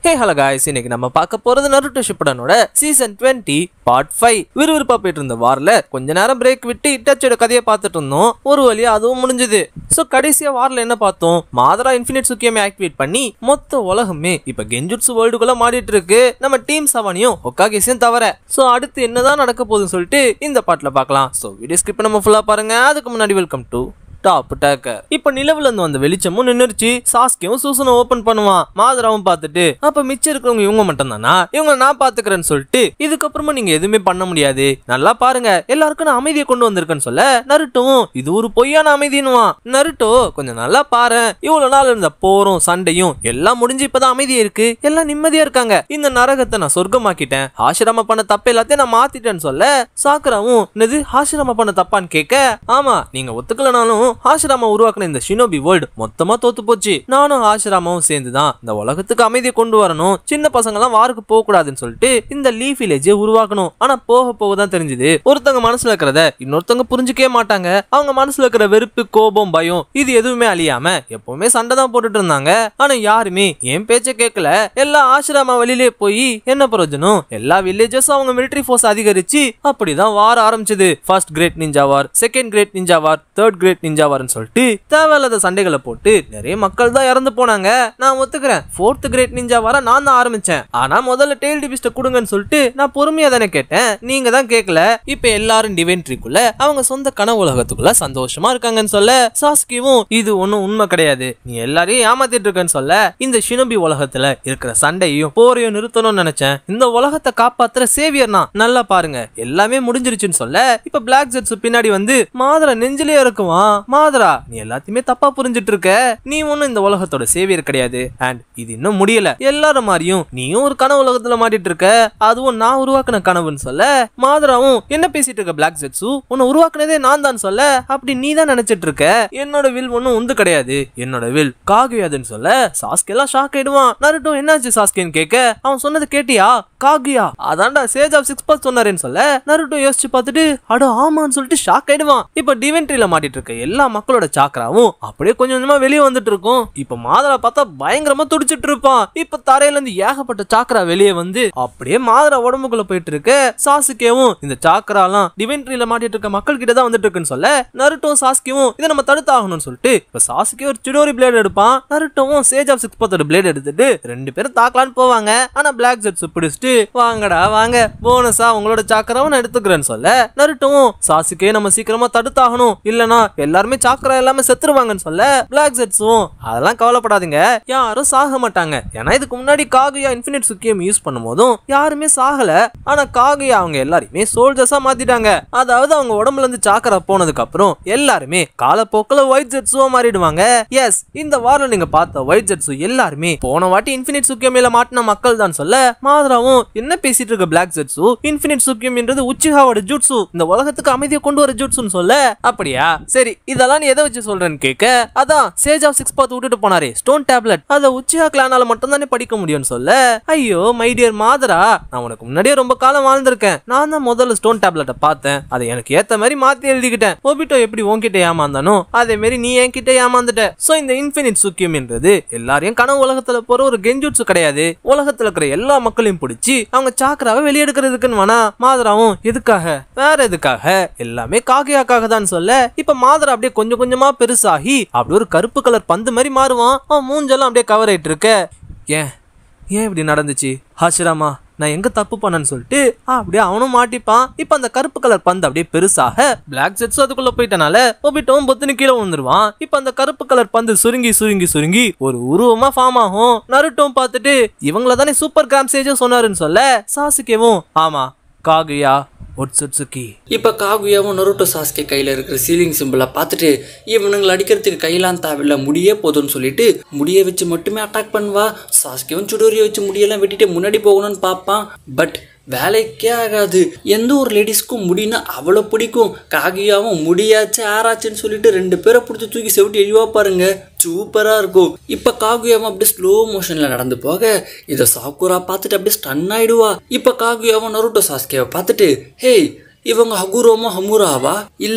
hey hello guys இன்னைக்கு நம்ம பார்க்க போறது நருட்டோ ஷிப்படனோட சீசன் 20 பார்ட் ஃபைவ் விறுவிறுப்பா போயிட்டு இருந்த வாரில் கொஞ்ச நேரம் பிரேக் விட்டு இட்டாச்சியோட கதையை பார்த்துட்டு இருந்தோம் ஒரு வழியா அதுவும் முடிஞ்சது ஸோ கடைசியா வாரில் என்ன பார்த்தோம் மாதரா இன்ஃபினிட் சுக்கியமே ஆக்டிவேட் பண்ணி மொத்த உலகமே இப்ப கெஞ்சுட்சு வேர்ல்டுக்குள்ள மாடிட்டு இருக்கு நம்ம டீம் சவானியும் ஒக்காகேசியும் தவிர ஸோ அடுத்து என்னதான் நடக்க போகுதுன்னு சொல்லிட்டு இந்த பாட்டில் பார்க்கலாம் ஸோ வீடியோ ஸ்கிப் நம்ம ஃபுல்லா பாருங்க அதுக்கு முன்னாடி வெல்கம் டு டாப் டேக்கர் இப்ப நிலவுல இருந்து வந்த வெளிச்சமும் நின்னுருச்சு சாஸ்கியும் சூசனும் ஓபன் பண்ணுவான் மாதராவும் பார்த்துட்டு அப்ப மிச்சம் இருக்கிறவங்க இவங்க மட்டும் தானா இவங்க நான் பாத்துக்கிறேன்னு சொல்லிட்டு இதுக்கப்புறமா நீங்க எதுவுமே பண்ண முடியாது நல்லா பாருங்க எல்லாருக்கும் நான் அமைதியை கொண்டு வந்திருக்கேன்னு சொல்ல நருட்டும் இது ஒரு பொய்யான அமைதின்னுவான் நருட்டோ கொஞ்சம் நல்லா பாரு இவ்வளவு நாள் இருந்த போரும் சண்டையும் எல்லாம் முடிஞ்சு இப்பதான் அமைதியா இருக்கு எல்லாம் நிம்மதியா இருக்காங்க இந்த நரகத்தை நான் சொர்க்கமாக்கிட்டேன் ஆசிரம பண்ண தப்பு எல்லாத்தையும் நான் மாத்திட்டேன்னு சொல்ல சாக்குராவும் என்னது ஆசிரம பண்ண தப்பான்னு கேட்க ஆமா நீங்க ஒத்துக்கலனாலும் ஆசிராமா உருவாக்குன இந்த ஷினோபி வேர்ல்டு மொத்தமா தோத்து போச்சு நானும் ஆசிராமாவும் சேர்ந்து தான் இந்த உலகத்துக்கு அமைதியை கொண்டு வரணும் சின்ன பசங்க எல்லாம் வாருக்கு போக கூடாதுன்னு சொல்லிட்டு இந்த லீஃப் வில்லேஜை உருவாக்கணும் ஆனா போக போக தான் தெரிஞ்சது ஒருத்தவங்க மனசுல இருக்கிறத இன்னொருத்தவங்க புரிஞ்சுக்கவே மாட்டாங்க அவங்க மனசுல இருக்கிற வெறுப்பு கோபம் பயம் இது எதுவுமே அழியாம எப்பவுமே சண்டை தான் போட்டுட்டு இருந்தாங்க ஆனா யாருமே என் பேச்ச கேட்கல எல்லா ஆசிரமா வழியிலே போய் என்ன பிரயோஜனம் எல்லா வில்லேஜஸும் அவங்க மிலிட்டரி ஃபோர்ஸ் அதிகரிச்சு அப்படிதான் வார ஆரம்பிச்சது first great ninja war second great ninja war third great ninja வார்னு சொல்லிட்டு தேவையில்லாத சண்டைகளை போட்டு நிறைய மக்கள் தான் இறந்து போனாங்க நான் ஒத்துக்கிறேன் ஃபோர்த் கிரேட் நிஞ்சா வார நான் தான் ஆரம்பிச்சேன் ஆனா முதல்ல டெய்ல் டிபிஸ்ட கொடுங்கன்னு சொல்லிட்டு நான் பொறுமையா தானே கேட்டேன் நீங்க தான் கேட்கல இப்ப எல்லாரும் டிவென்ட்ரிக்குள்ள அவங்க சொந்த கனவு உலகத்துக்குள்ள சந்தோஷமா இருக்காங்கன்னு சொல்ல சாஸ்கிவும் இது ஒண்ணும் உண்மை கிடையாது நீ எல்லாரையும் ஏமாத்திட்டு இருக்கேன்னு சொல்ல இந்த ஷினோபி உலகத்துல இருக்கிற சண்டையும் போரையும் நிறுத்தணும்னு நினைச்சேன் இந்த உலகத்தை காப்பாத்துற சேவியர் நான் நல்லா பாருங்க எல்லாமே முடிஞ்சிருச்சுன்னு சொல்ல இப்ப பிளாக் ஜெட்ஸ் பின்னாடி வந்து மாதரா நெஞ்சிலே இருக்குவான் மாதரா நீ எல்லாத்தையுமே தப்பா புரிஞ்சிட்டு இருக்க நீ ஒண்ணும் இந்த உலகத்தோட சேவியர் கிடையாது அண்ட் இது இன்னும் முடியல எல்லாரும் மாதிரியும் நீயும் ஒரு கனவு உலகத்துல மாட்டிட்டு இருக்க அதுவும் நான் உருவாக்குன கனவுன்னு சொல்ல மாதராவும் என்ன பேசிட்டு இருக்க பிளாக் ஜெட்ஸு உன்னை உருவாக்குனதே நான் தான் சொல்ல அப்படி நீ தான் நினைச்சிட்டு இருக்க என்னோட வில் ஒன்னும் உந்து கிடையாது என்னோட வில் காகுயாதுன்னு சொல்ல சாஸ்கே எல்லாம் ஷாக் ஆயிடுவான் நருட்டோ என்னாச்சு சாஸ்கேன்னு கேட்க அவன் சொன்னது கேட்டியா காகுயா அதான்டா சேஜ் ஆஃப் சிக்ஸ் பர்ஸ் சொன்னாரேன்னு சொல்ல நருட்டோ யோசிச்சு பார்த்துட்டு அட ஆமான்னு சொல்லிட்டு ஷாக் ஆயிடுவான் இப்ப டிவென்ட்ரியில மாட்டிட்டு இருக்க எல்லா மக்களோட சாக்கராவும் அப்படியே கொஞ்சம் கொஞ்சமா வெளியே வந்துட்டு இருக்கும் இப்ப மாதரா பார்த்தா பயங்கரமா துடிச்சிட்டு இருப்பான் இப்ப தரையில இருந்து ஏகப்பட்ட சாக்கரா வெளியே வந்து அப்படியே மாதரா உடம்புக்குள்ள போயிட்டு இருக்கு சாசுகேவும் இந்த சாக்கராலாம் டிவென்ட்ரியில மாட்டிட்டு இருக்க மக்கள் கிட்ட தான் வந்துட்டு இருக்குன்னு சொல்ல நருட்டோ சாஸ்கியும் இதை நம்ம தடுத்தாகணும்னு சொல்லிட்டு இப்ப சாசுகே ஒரு சிடோரி பிளேட் எடுப்பான் நருட்டோவும் சேஜ் ஆஃப் சிக்ஸ் பத்தோட பிளேட் எடுத்துட்டு ரெண்டு பேரும் தாக்கலான்னு போவாங்க ஆனா பிளாக் ஜெட்ஸ் பிடிச்சிட்டு வாங்கடா வாங்க போனஸா உங்களோட சாக்கராவும் நான் எடுத்துக்கிறேன்னு சொல்ல நருட்டோவும் சாசுகே நம்ம சீக்கிரமா தடுத்தாகணும் இல்லனா எல்லாருமே சாக்கரா எல்லாமே செத்துருவாங்கன்னு சொல்ல பிளாக் ஜெட்ஸும் அதெல்லாம் கவலைப்படாதீங்க யாரும் சாக மாட்டாங்க ஏன்னா இதுக்கு முன்னாடி காகுயா இன்ஃபினிட் சுக்கியம் யூஸ் பண்ணும்போதும் யாருமே சாகல ஆனா காகுயா அவங்க எல்லாரையுமே சோல்ஜர்ஸா மாத்திட்டாங்க அதாவது அவங்க உடம்புல இருந்து சாக்கரா போனதுக்கு அப்புறம் எல்லாருமே காலப்போக்கில் ஒயிட் ஜெட்ஸுவா மாறிடுவாங்க எஸ் இந்த வாரம் நீங்க பார்த்த ஒயிட் ஜெட்ஸு எல்லாருமே போன வாட்டி இன்ஃபினிட் சுக்கியமில மாட்டின மக்கள் தான் சொல்ல மாதராவும் என்ன பேசிட்டு இருக்க பிளாக் ஜெட்ஸு இன்ஃபினிட் சுக்கியம் என்றது உச்சிஹாவோட ஜூட்ஸு இந்த உலகத்துக்கு அமைதியை கொண்டு வர ஜூட்ஸுன்னு சொல்ல அப்படியா சரி இதெல்லாம் நீ எதை வச்சு சொல்றேன்னு கேட்க அதான் சேஜ் ஆஃப் சிக்ஸ் பார்த்து விட்டுட்டு போனாரே ஸ்டோன் டேப்லெட் அதை உச்சிஹா கிளானால மட்டும் தானே படிக்க முடியும்னு சொல்ல ஐயோ மை டியர் மாதரா நான் உனக்கு முன்னாடியே ரொம்ப காலம் வாழ்ந்திருக்கேன் நான் தான் முதல்ல ஸ்டோன் டேப்லெட்டை பார்த்தேன் அதை எனக்கு ஏத்த மாதிரி மாத்தி எழுதிக்கிட்டேன் ஒபிட்டோ எப்படி உன்கிட்ட ஏமாந்தானோ அதே மாதிரி நீ என்கிட்ட ஏமாந்துட்ட சோ இந்த இன்ஃபினிட் சுக்கியம் என்றது எல்லாரையும் கனவு உலகத்துல போற ஒரு கெஞ்சுட்சு கிடையாது உலகத்துல இருக்கிற எல்லா மக்களையும் பிடிச்சி அவங்க சாக்கராவை வெளியெடுக்கிறதுக்குன்னு வேணா மாதராவும் எதுக்காக வேற எதுக்காக எல்லாமே காகையாக்காக தான் சொல்ல இப்ப மாதரா அப்படியே கொஞ்சம் கொஞ்சமா பெருசாகி அப்படி ஒரு கருப்பு கலர் பந்து மாதிரி மாறுவான் அவன் மூஞ்செல்லாம் அப்படியே கவர் ஆயிட்டு இருக்க ஏன் ஏன் இப்படி நடந்துச்சு ஹாஷிராமா நான் எங்க தப்பு பண்ணேன்னு சொல்லிட்டு அப்படியே அவனும் மாட்டிப்பான் இப்ப அந்த கருப்பு கலர் பந்து அப்படியே பெருசாக பிளாக் ஜெட்ஸும் அதுக்குள்ள போயிட்டனால ஒபிட்டோவும் பொத்துன்னு கீழே விழுந்துருவான் இப்ப அந்த கருப்பு கலர் பந்து சுருங்கி சுருங்கி சுருங்கி ஒரு உருவமா ஃபார்ம் ஆகும் நருட்டோம் பார்த்துட்டு இவங்கள தானே சூப்பர் கிராம் சேஜும் சொன்னாருன்னு சொல்ல சாசுகேவும் ஆமா காகுயா ஒட்சுட்சுகி இப்போ காகுயாவும் நொருட்டோ சாஸ்கே கையில் இருக்கிற சீலிங் சிம்பிளை பார்த்துட்டு இவனுங்களை அடிக்கிறதுக்கு கையெல்லாம் தேவையில்ல முடியே போதும்னு சொல்லிட்டு முடியை வச்சு மட்டுமே அட்டாக் பண்ணுவா சாஸ்கேவும் சுடோரியை வச்சு முடியெல்லாம் வெட்டிட்டு முன்னாடி போகணும்னு பார்ப்பான் பட் வேலைக்கே ஆகாது எந்த ஒரு லேடிஸ்க்கும் முடினா அவ்வளோ பிடிக்கும் காகியாவும் முடியாச்சு ஆராச்சுன்னு சொல்லிட்டு ரெண்டு பேரை பிடிச்சி தூக்கி செவிட்டு எழிவா பாருங்க சூப்பராக இருக்கும் இப்போ காகுயாவும் அப்படியே ஸ்லோ மோஷனில் நடந்து போக இதை சாக்குரா பார்த்துட்டு அப்படியே ஸ்டன் ஆயிடுவா இப்போ காகுயாவும் நருட்டோ சாஸ்கேவை பார்த்துட்டு ஹேய் இவங்க ஹகுரோமோ ஹமுராவா இல்லை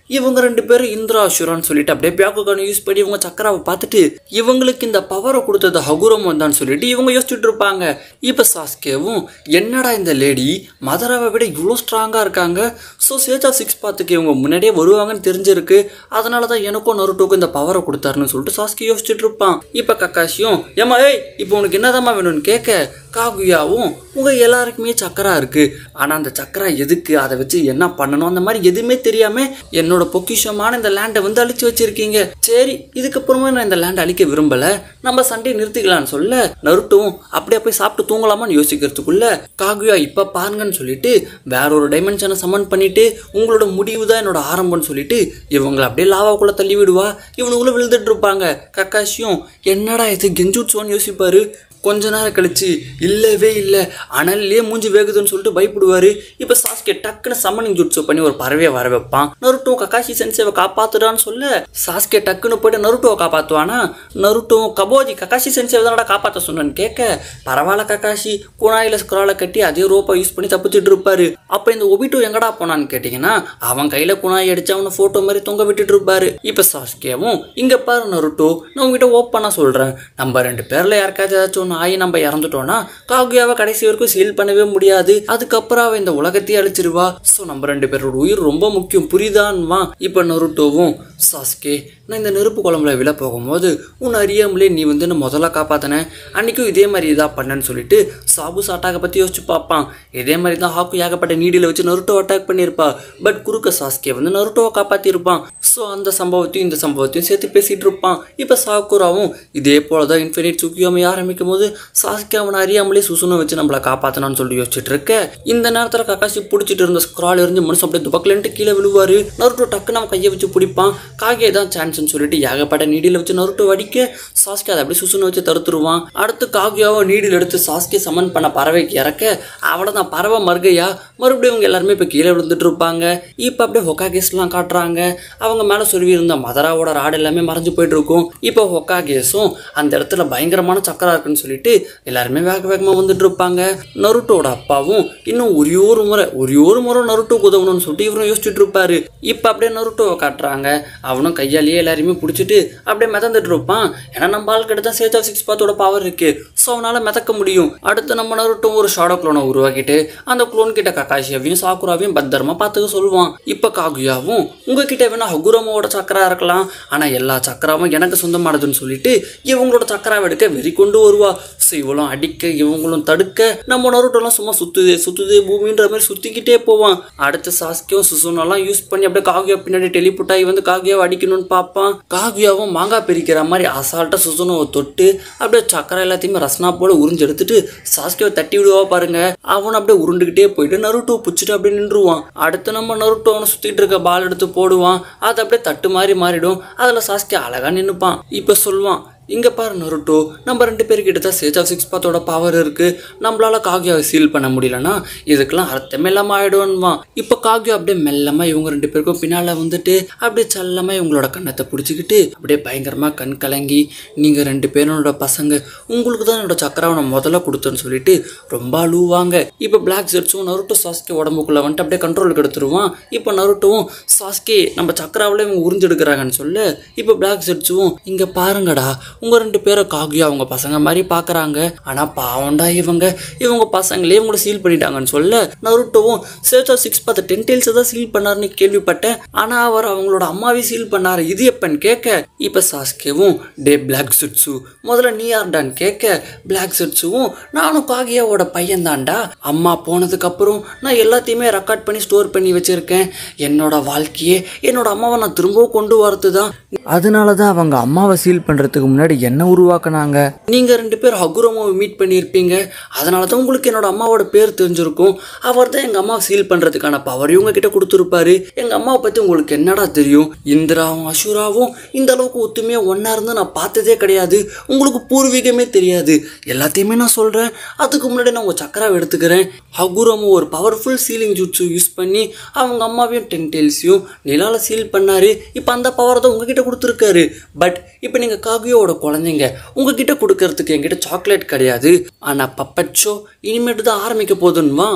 இவங்க ரெண்டு பேரும் இந்திரா அசுரான்னு சொல்லிட்டு அப்படியே பியாக்குகான யூஸ் பண்ணி இவங்க சக்கராவை பார்த்துட்டு இவங்களுக்கு இந்த பவரை கொடுத்தது ஹகுரமன் தான் சொல்லிட்டு இவங்க யோசிச்சுட்டு இருப்பாங்க இப்போ சாஸ்கேவும் என்னடா இந்த லேடி மதராவை விட இவ்வளோ ஸ்ட்ராங்காக இருக்காங்க ஸோ சேஜ் ஆஃப் சிக்ஸ் பார்த்துக்கு இவங்க முன்னாடியே வருவாங்கன்னு தெரிஞ்சிருக்கு அதனால தான் எனக்கும் நருட்டோக்கும் இந்த பவரை கொடுத்தாருன்னு சொல்லிட்டு சாஸ்கே யோசிச்சுட்டு இருப்பான் இப்போ கக்காஷியும் ஏமா ஏய் இப்போ உனக்கு என்னதாம்மா வேணும்னு கேட்க காகுயாவும் உங்க எல்லாருக்குமே சக்கரா இருக்கு ஆனா அந்த சக்கரா எதுக்கு அதை வச்சு என்ன பண்ணணும் அந்த மாதிரி எதுவுமே தெரியாம என்னோட பொக்கிஷமான இந்த லேண்டை வந்து அழிச்சு வச்சிருக்கீங்க சரி இதுக்கப்புறமா நான் இந்த லேண்டை அழிக்க விரும்பல நம்ம சண்டையை நிறுத்திக்கலாம்னு சொல்ல நருட்டும் அப்படியே போய் சாப்பிட்டு தூங்கலாமான்னு யோசிக்கிறதுக்குள்ள காகுயா இப்ப பாருங்கன்னு சொல்லிட்டு வேற ஒரு டைமென்ஷனை சமன் பண்ணிட்டு உங்களோட முடிவு தான் என்னோட ஆரம்பம்னு சொல்லிட்டு இவங்களை அப்படியே லாவாக்குள்ள தள்ளி விடுவா இவனுக்குள்ள விழுந்துட்டு இருப்பாங்க கக்காஷியும் என்னடா இது கெஞ்சுட்சோன்னு யோசிப்பாரு கொஞ்ச நேரம் கழிச்சு இல்லவே இல்லை அனல்லே மூஞ்சி வேகுதுன்னு சொல்லிட்டு பயப்படுவாரு இப்போ சாஸ்கே டக்குன்னு சம்மனிங் ஜுட்ஸோ பண்ணி ஒரு பறவையை வர வைப்பான் நருட்டோ கக்காஷி சென்சேவை காப்பாத்துடான்னு சொல்ல சாஸ்கே டக்குன்னு போயிட்டு நருட்டோவை காப்பாத்துவானா நருட்டோ கபோஜி கக்காஷி சென்சேவை தானடா காப்பாற்ற சொன்னேன்னு கேட்க பரவாயில்ல கக்காஷி குணாயில ஸ்க்ராலை கட்டி அதே ரோப்பை யூஸ் பண்ணி தப்பிச்சுட்டு இருப்பாரு அப்போ இந்த ஒபிட்டோ எங்கடா போனான்னு கேட்டிங்கன்னா அவன் கையில குணாய் அடிச்சு அவனை ஃபோட்டோ மாதிரி தொங்க விட்டுட்டு இருப்பாரு இப்போ சாஸ்கேவும் இங்க பாரு நருட்டோ நான் உங்ககிட்ட ஓப்பனா சொல்றேன் நம்ம ரெண்டு பேர்ல யாருக்காவது ஏதாச்சும் ஒன்று ஆகி நம்ம இறந்துட்டோம்னா காகுயாவை கடைசி வரைக்கும் சீல் பண்ணவே முடியாது அதுக்கப்புறம் அவ இந்த உலகத்தையே அழிச்சிருவா ஸோ நம்ம ரெண்டு பேரோட உயிர் ரொம்ப முக்கியம் புரியுதான்வா இப்போ நருட்டோவும் சாஸ்கே நான் இந்த நெருப்பு குழம்புல விழ போகும்போது உன் அறியாமலே நீ வந்து என்ன முதல்ல காப்பாத்தின அன்னைக்கும் இதே மாதிரி இதா பண்ணேன்னு சொல்லிட்டு சாபு சாட்டாக பத்தி யோசிச்சு பார்ப்பான் இதே மாதிரி தான் ஹாக்கு ஏகப்பட்ட நீடியில் வச்சு நருட்டோ அட்டாக் பண்ணியிருப்பா பட் குறுக்க சாஸ்கே வந்து நருட்டோவை காப்பாத்திருப்பான் ஸோ அந்த சம்பவத்தையும் இந்த சம்பவத்தையும் சேர்த்து பேசிட்டு இருப்பான் இப்போ சாக்குராவும் இதே போல தான் இன்ஃபினிட் சுக்கியோமை ஆரம்பிக்கும் போது சாஸ்கே அவனை அறியாமலே சுசுனை வச்சு நம்மளை காப்பாத்தனான்னு சொல்லி யோசிச்சுட்டு இருக்க இந்த நேரத்தில் கக்காசி பிடிச்சிட்டு இருந்த ஸ்க்ரால் எரிஞ்சு மனுஷன் அப்படியே துபக்கலன்ட்டு கீழே விழுவாரு நருட்டோ டக்கு நம்ம கையை வச்சு பிடிப்பான் காகே தான் சான்ஸ்னு சொல்லிட்டு ஏகப்பட்ட நீடியில் வச்சு நருட்டோ வடிக்க சாஸ்கே அதை அப்படியே சுசுனை வச்சு தடுத்துருவான் அடுத்து காகியாவை நீடில் எடுத்து சாஸ்கே சமன் பண்ண பறவைக்கு இறக்க அவளை தான் பறவை மறுகையா மறுபடியும் இவங்க எல்லாருமே இப்போ கீழே விழுந்துட்டு இருப்பாங்க இப்போ அப்படியே ஹொக்காகேஸ்லாம் காட்டுறாங்க அவங்க மேலே சொருவி இருந்த மதராவோட ராடு எல்லாமே மறைஞ்சு போயிட்டு இருக்கும் இப்போ ஹொக்காகேஸும் அந்த இடத்துல பயங்கரமான சக்கரா இருக்குன்னு சொல்லிட்டு எல்லாருமே வேக வேகமாக வந்துட்டு இருப்பாங்க நருட்டோட அப்பாவும் இன்னும் ஒரே ஒரு முறை ஒரே ஒரு முறை நருட்டோக்கு உதவணும்னு சொல்லிட்டு இவரும் யோசிச்சுட்டு இருப்பாரு இப்போ அப்படியே நருட்டோவை காட்டுறாங்க அவனும் கையாலேயே எல்லாரையுமே பிடிச்சிட்டு அப்படியே மிதந்துட்டு இருப்பான் ஏன்னா நம்ம ஆளுக்கிட்ட தான் சேஜ் ஆஃப் சிக்ஸ் பாத்தோட பவர் இருக்கு ஸோ அவனால மிதக்க முடியும் அடுத்து நம்ம நருட்டும் ஒரு ஷாடோ குளோனை உருவாக்கிட்டு அந்த குளோன் கிட்ட கக்காஷியாவையும் சாக்குராவையும் பத்திரமா பார்த்துக்க சொல்லுவான் இப்போ காகுயாவும் உங்ககிட்ட வேணா ஹகுரமோட சக்கரா இருக்கலாம் ஆனா எல்லா சக்கராவும் எனக்கு சொந்தமானதுன்னு சொல்லிட்டு இவங்களோட சக்கராவை எடுக்க வெறி கொண்டு வருவா ஸோ இவளும் அடிக்க இவங்களும் தடுக்க நம்ம நருட்டோலாம் சும்மா சுத்துது சுத்துது பூமின்ற மாதிரி சுத்திக்கிட்டே போவான் அடுத்து சாஸ்கியும் சுசுனெல்லாம் யூஸ் பண்ணி அப்படியே காகுயா பின்னாடி டெலிபுட் ஆகி வந்து காகுயாவை அடிக்கணும்னு பார்ப்பான் காகுயாவும் மாங்காய் பிரிக்கிற மாதிரி அசால்ட்டா சுசுனோவை தொட்டு அப்படியே சக்கரை எல்லாத்தையுமே ரசனா போல உறிஞ்சு எடுத்துட்டு சாஸ்கியோவை தட்டி விடுவா பாருங்க அவன் அப்படியே உருண்டுகிட்டே போயிட்டு நருட்டோ பிடிச்சிட்டு அப்படியே நின்றுவான் அடுத்து நம்ம நருட்டோ அவனை சுத்திட்டு இருக்க பால் எடுத்து போடுவான் அது அப்படியே தட்டு மாதிரி மாறிடும் அதுல சாஸ்கி அழகா நின்னுப்பான் இப்ப சொல்லுவான் இங்க பாரு நருட்டோ நம்ம ரெண்டு பேர்கிட்ட தான் சேஜ் ஆஃப் சிக்ஸ் பாத்தோட பவர் இருக்கு நம்மளால காகியாவை சீல் பண்ண முடியலன்னா இதுக்கெல்லாம் அர்த்தமே இல்லாம ஆயிடுவான்வான் இப்ப காகியா அப்படியே மெல்லமா இவங்க ரெண்டு பேருக்கும் பின்னால வந்துட்டு அப்படியே சல்லமா இவங்களோட கண்ணத்தை பிடிச்சிக்கிட்டு அப்படியே பயங்கரமா கண் கலங்கி நீங்க ரெண்டு பேரோட பசங்க உங்களுக்கு தான் என்னோட சக்கராவை முதல்ல கொடுத்தேன்னு சொல்லிட்டு ரொம்ப அழுவாங்க இப்ப பிளாக் ஜெட்ஸும் நருட்டோ சாஸ்கே உடம்புக்குள்ள வந்துட்டு அப்படியே கண்ட்ரோலுக்கு எடுத்துருவான் இப்போ நருட்டோவும் சாஸ்கே நம்ம சக்கராவில் இவங்க உறிஞ்செடுக்கிறாங்கன்னு சொல்ல இப்போ பிளாக் ஜெட்ஸும் இங்க பாருங்கடா உங்க ரெண்டு பேரை காகியா அவங்க பசங்க மாதிரி பாக்குறாங்க ஆனா பாவம்டா இவங்க இவங்க பசங்களே இவங்கள சீல் பண்ணிட்டாங்கன்னு சொல்ல நருட்டோவும் சேச்சா சிக்ஸ் பார்த்து டென் டெயில்ஸ் தான் சீல் பண்ணாருன்னு கேள்விப்பட்டேன் ஆனா அவர் அவங்களோட அம்மாவே சீல் பண்ணாரு இது எப்பன்னு கேட்க இப்ப சாஸ்கேவும் டே பிளாக் சுட்ஸு முதல்ல நீ யார்டான்னு கேட்க பிளாக் சுட்ஸுவும் நானும் காகியாவோட பையன் தான்டா அம்மா போனதுக்கு அப்புறம் நான் எல்லாத்தையுமே ரெக்கார்ட் பண்ணி ஸ்டோர் பண்ணி வச்சிருக்கேன் என்னோட வாழ்க்கையே என்னோட அம்மாவை நான் திரும்பவும் கொண்டு வரது தான் அதனால தான் அவங்க அம்மாவை சீல் பண்ணுறதுக்கு முன்னாடி என்ன உருவாக்குனாங்க நீங்க ரெண்டு பேர் ஹகுரமாவை மீட் பண்ணியிருப்பீங்க அதனால தான் உங்களுக்கு என்னோட அம்மாவோட பேர் தெரிஞ்சிருக்கும் அவர் தான் எங்க அம்மாவை சீல் பண்றதுக்கான பவர் இவங்க கிட்ட கொடுத்துருப்பாரு எங்க அம்மாவை பத்தி உங்களுக்கு என்னடா தெரியும் இந்திராவும் அஷுராவும் இந்த அளவுக்கு ஒத்துமையா ஒன்னா இருந்து நான் பார்த்ததே கிடையாது உங்களுக்கு பூர்வீகமே தெரியாது எல்லாத்தையுமே நான் சொல்றேன் அதுக்கு முன்னாடி நான் உங்க சக்கராவை எடுத்துக்கிறேன் ஹகுரமு ஒரு பவர்ஃபுல் சீலிங் ஜூட்ஸு யூஸ் பண்ணி அவங்க அம்மாவையும் டென் டெயில்ஸையும் நிலால சீல் பண்ணாரு இப்போ அந்த பவர் தான் உங்ககிட்ட கொடுத்துருக்காரு பட் இப்போ நீங்க காகியோட குழந்தைங்க உங்ககிட்ட கொடுக்கறதுக்கு என்கிட்ட சாக்லேட் கிடையாது ஆனா பப்பட் ஷோ இனிமேட்டு தான் ஆரம்பிக்க போதுன்னுவா